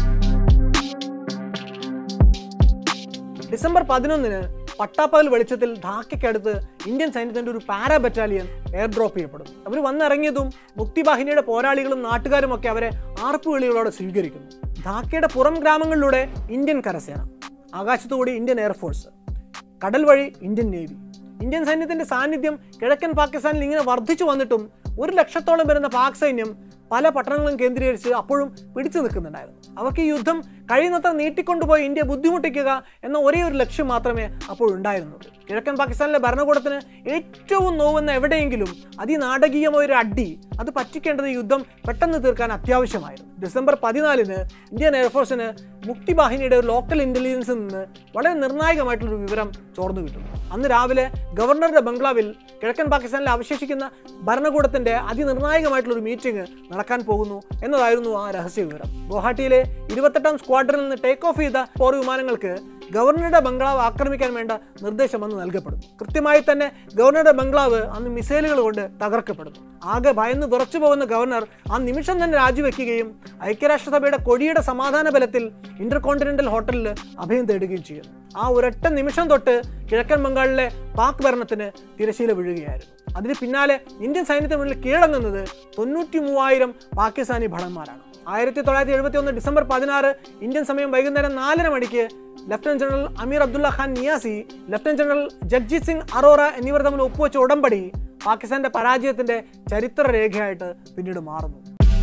ഡിസംബർ പതിനൊന്നിന് പട്ടാപ്പകൽ വെളിച്ചത്തിൽ ധാക്കയ്ക്കടുത്ത് ഇന്ത്യൻ സൈന്യത്തിന്റെ ഒരു പാരാ ബറ്റാലിയൻ എയർ ഡ്രോപ്പ് ചെയ്യപ്പെടും അവർ വന്നിറങ്ങിയതും മുക്തിവാഹിനിയുടെ പോരാളികളും നാട്ടുകാരും ഒക്കെ അവരെ ആർപ്പുവിളികളോടെ സ്വീകരിക്കുന്നു ധാക്കയുടെ പുറം ഗ്രാമങ്ങളിലൂടെ ഇന്ത്യൻ കരസേന ആകാശത്തുകൂടി ഇന്ത്യൻ എയർഫോഴ്സ് കടൽ വഴി ഇന്ത്യൻ നേവി ഇന്ത്യൻ സൈന്യത്തിന്റെ സാന്നിധ്യം കിഴക്കൻ പാകിസ്ഥാനിൽ ഇങ്ങനെ വർദ്ധിച്ചു വന്നിട്ടും ഒരു ലക്ഷത്തോളം വരുന്ന പാക് സൈന്യം പല പട്ടണങ്ങളും കേന്ദ്രീകരിച്ച് അപ്പോഴും പിടിച്ചു നിൽക്കുന്നുണ്ടായിരുന്നു അവർക്ക് ഈ യുദ്ധം കഴിയുന്നത്ര നീട്ടിക്കൊണ്ടുപോയി ഇന്ത്യ ബുദ്ധിമുട്ടിക്കുക എന്ന ഒരേ ഒരു ലക്ഷ്യം മാത്രമേ അപ്പോൾ ഉണ്ടായിരുന്നുള്ളൂ കിഴക്കൻ പാകിസ്ഥാനിലെ ഭരണകൂടത്തിന് ഏറ്റവും നോവുന്ന എവിടെയെങ്കിലും അതിനാടകീയമായ ഒരു അടി അത് പറ്റിക്കേണ്ടത് ഈ യുദ്ധം പെട്ടെന്ന് തീർക്കാൻ അത്യാവശ്യമായിരുന്നു ഡിസംബർ പതിനാലിന് ഇന്ത്യൻ എയർഫോഴ്സിന് മുക്തി ബാഹിനിയുടെ ഒരു ലോക്കൽ ഇന്റലിജൻസിൽ നിന്ന് വളരെ നിർണായകമായിട്ടുള്ളൊരു വിവരം ചോർന്നു കിട്ടുന്നു അന്ന് രാവിലെ ഗവർണറുടെ ബംഗ്ലാവിൽ കിഴക്കൻ പാകിസ്ഥാനിൽ അവശേഷിക്കുന്ന ഭരണകൂടത്തിന്റെ അതിനിർണായകമായിട്ടുള്ള ഒരു മീറ്റിംഗ് നടക്കാൻ പോകുന്നു എന്നതായിരുന്നു ആ രഹസ്യ വിവരം ഗുവാഹട്ടിയിലെ ഇരുപത്തെട്ടാം സ്ക്വാഡ്രനിൽ നിന്ന് ടേക്ക് ഓഫ് ചെയ്ത പോർ വിമാനങ്ങൾക്ക് ഗവർണറുടെ ബംഗ്ലാവ് ആക്രമിക്കാൻ വേണ്ട നിർദ്ദേശം അന്ന് നൽകപ്പെടുന്നു കൃത്യമായി തന്നെ ഗവർണറുടെ ബംഗ്ലാവ് അന്ന് മിസൈലുകൾ കൊണ്ട് തകർക്കപ്പെടുന്നു ആകെ ഭയന്ന് വിറച്ചു പോകുന്ന ഗവർണർ ആ നിമിഷം തന്നെ രാജിവെക്കുകയും ഐക്യരാഷ്ട്രസഭയുടെ കൊടിയുടെ സമാധാന ബലത്തിൽ ഇന്റർ കോണ്ടിനെന്റൽ ഹോട്ടലിൽ അഭയം തേടുകയും ചെയ്യുന്നു ആ ഒരൊറ്റ നിമിഷം തൊട്ട് കിഴക്കൻ ബംഗാളിലെ പാക് ഭരണത്തിന് തിരശീല വീഴുകയായിരുന്നു അതിന് പിന്നാലെ ഇന്ത്യൻ സൈന്യത്തിന് മുന്നിൽ കീഴടങ്ങുന്നത് തൊണ്ണൂറ്റി മൂവായിരം പാകിസ്ഥാനി ഭടന്മാരാണ് ആയിരത്തി തൊള്ളായിരത്തി എഴുപത്തി ഒന്ന് ഡിസംബർ പതിനാറ് ഇന്ത്യൻ സമയം വൈകുന്നേരം നാലര മണിക്ക് lieutenant general Amir Abdullah Khan Niazi lieutenant general Jagjit Singh Arora എന്നിവർ തമ്മിൽ ഒപ്പുവെച്ച ഉടമ്പടി പാകിസ്ഥാന്റെ പരാജയത്തിന്റെ ചരിത്ര രേഖയായിട്ട് പിന്നീട് മാറുന്നു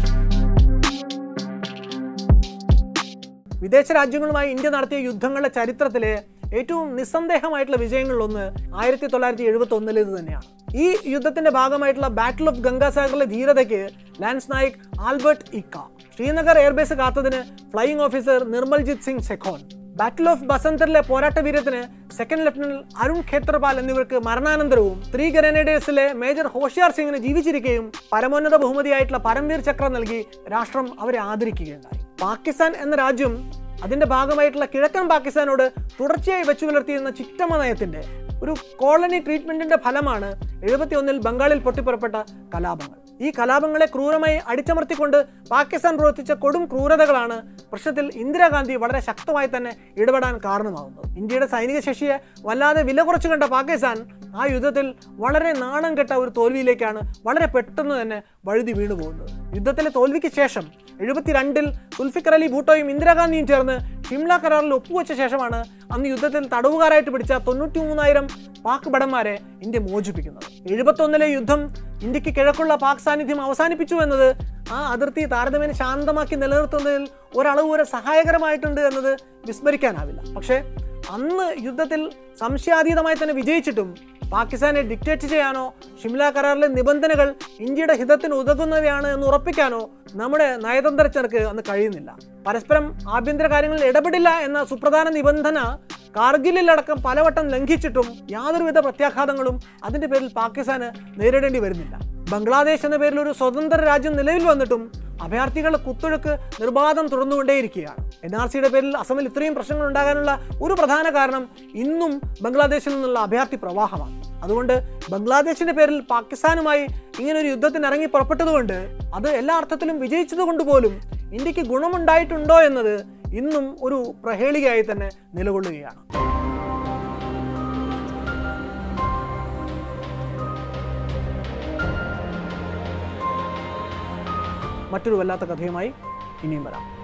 വിദേശ രാജ്യങ്ങളുമായി ഇന്ത്യ നടത്തിയ യുദ്ധങ്ങളുടെ ചരിത്രത്തിലെ ഏറ്റവും നിസ്സന്ദേഹമായിട്ടുള്ള വിജയങ്ങളിലൊന്ന് ആയിരത്തി തൊള്ളായിരത്തി എഴുപത്തി ഒന്നിലേത് തന്നെയാണ് ഈ യുദ്ധത്തിന്റെ ഭാഗമായിട്ടുള്ള ബാറ്റിൽ ഓഫ് ഗംഗാസാഗറിലെ ധീരതയ്ക്ക് lance naik Albert Ekka Srinagar airbase കാത്തതിന് flying officer Nirmaljit Singh Sekhon battle of ബസന്തറിലെ പോരാട്ട വീരത്തിന് സെക്കൻഡ് ലഫ്റ്റനന്റ് അരുൺ ഖേത്രപാൽ എന്നിവർക്ക് മരണാനന്തരവും ത്രീ ഗ്രനേഡേഴ്സിലെ മേജർ ഹോഷിയാർ സിംഗിന് ജീവിച്ചിരിക്കുകയും പരമോന്നത ബഹുമതിയായിട്ടുള്ള പരംവീർ ചക്ര നൽകി രാഷ്ട്രം അവരെ ആദരിക്കുകയുണ്ടായി പാകിസ്ഥാൻ എന്ന രാജ്യം അതിന്റെ ഭാഗമായിട്ടുള്ള കിഴക്കൻ പാകിസ്ഥാനോട് തുടർച്ചയായി വെച്ചു പുലർത്തിയിരുന്ന ചിറ്റമ നയത്തിന്റെ ഒരു കോളനി ട്രീറ്റ്മെന്റിന്റെ ഫലമാണ് എഴുപത്തി ഒന്നിൽ ബംഗാളിൽ പൊട്ടിപ്പുറപ്പെട്ട കലാപങ്ങൾ ഈ കലാപങ്ങളെ ക്രൂരമായി അടിച്ചമർത്തിക്കൊണ്ട് പാകിസ്ഥാൻ പ്രവർത്തിച്ച കൊടും ക്രൂരതകളാണ് പ്രശ്നത്തിൽ ഇന്ദിരാഗാന്ധി വളരെ ശക്തമായി തന്നെ ഇടപെടാൻ കാരണമാകുന്നത് ഇന്ത്യയുടെ സൈനിക ശേഷിയെ വല്ലാതെ വില കുറച്ചു കണ്ട പാകിസ്ഥാൻ ആ യുദ്ധത്തിൽ വളരെ നാണം കെട്ട ഒരു തോൽവിയിലേക്കാണ് വളരെ പെട്ടെന്ന് തന്നെ വഴുതി വീണു പോകുന്നത് യുദ്ധത്തിലെ തോൽവിക്ക് ശേഷം എഴുപത്തിരണ്ടിൽ സുൽഫിക്കർ അലി ഭൂട്ടോയും ഇന്ദിരാഗാന്ധിയും ചേർന്ന് ഷിംല കരാറിൽ ഒപ്പുവെച്ച ശേഷമാണ് അന്ന് യുദ്ധത്തിൽ തടവുകാരായിട്ട് പിടിച്ച തൊണ്ണൂറ്റി മൂന്നായിരം പാക് ഭടന്മാരെ ഇന്ത്യ മോചിപ്പിക്കുന്നത് എഴുപത്തൊന്നിലെ യുദ്ധം ഇന്ത്യക്ക് കിഴക്കുള്ള പാക് സാന്നിധ്യം അവസാനിപ്പിച്ചു എന്നത് ആ അതിർത്തി താരതമ്യേന ശാന്തമാക്കി നിലനിർത്തുന്നതിൽ ഒരളവ് വരെ സഹായകരമായിട്ടുണ്ട് എന്നത് വിസ്മരിക്കാനാവില്ല പക്ഷേ അന്ന് യുദ്ധത്തിൽ സംശയാതീതമായി തന്നെ വിജയിച്ചിട്ടും പാകിസ്ഥാനെ ഡിക്റ്റേറ്റ് ചെയ്യാനോ ഷിംല കരാറിലെ നിബന്ധനകൾ ഇന്ത്യയുടെ ഹിതത്തിന് ഉതകുന്നവയാണ് എന്ന് ഉറപ്പിക്കാനോ നമ്മുടെ നയതന്ത്രജ്ഞർക്ക് അന്ന് കഴിയുന്നില്ല പരസ്പരം ആഭ്യന്തര കാര്യങ്ങളിൽ ഇടപെടില്ല എന്ന സുപ്രധാന നിബന്ധന കാർഗിലിലടക്കം പലവട്ടം ലംഘിച്ചിട്ടും യാതൊരുവിധ പ്രത്യാഘാതങ്ങളും അതിന്റെ പേരിൽ പാകിസ്ഥാന് നേരിടേണ്ടി വരുന്നില്ല ബംഗ്ലാദേശ് എന്ന പേരിൽ ഒരു സ്വതന്ത്ര രാജ്യം നിലവിൽ വന്നിട്ടും അഭയാർത്ഥികളുടെ കുത്തൊഴുക്ക് നിർബാധം തുടർന്നുകൊണ്ടേയിരിക്കുകയാണ് എൻ ആർ സിയുടെ പേരിൽ അസമിൽ ഇത്രയും പ്രശ്നങ്ങൾ ഉണ്ടാകാനുള്ള ഒരു പ്രധാന കാരണം ഇന്നും ബംഗ്ലാദേശിൽ നിന്നുള്ള അഭയാർത്ഥി പ്രവാഹമാണ് അതുകൊണ്ട് ബംഗ്ലാദേശിന്റെ പേരിൽ പാകിസ്ഥാനുമായി ഇങ്ങനെ ഒരു യുദ്ധത്തിന് ഇറങ്ങി പുറപ്പെട്ടതുകൊണ്ട് അത് എല്ലാ അർത്ഥത്തിലും വിജയിച്ചതുകൊണ്ട് പോലും ഇന്ത്യക്ക് ഗുണമുണ്ടായിട്ടുണ്ടോ എന്നത് ഇന്നും ഒരു പ്രഹേളികയായി തന്നെ നിലകൊള്ളുകയാണ് മറ്റൊരു വല്ലാത്ത കഥയുമായി ഇനിയും വരാം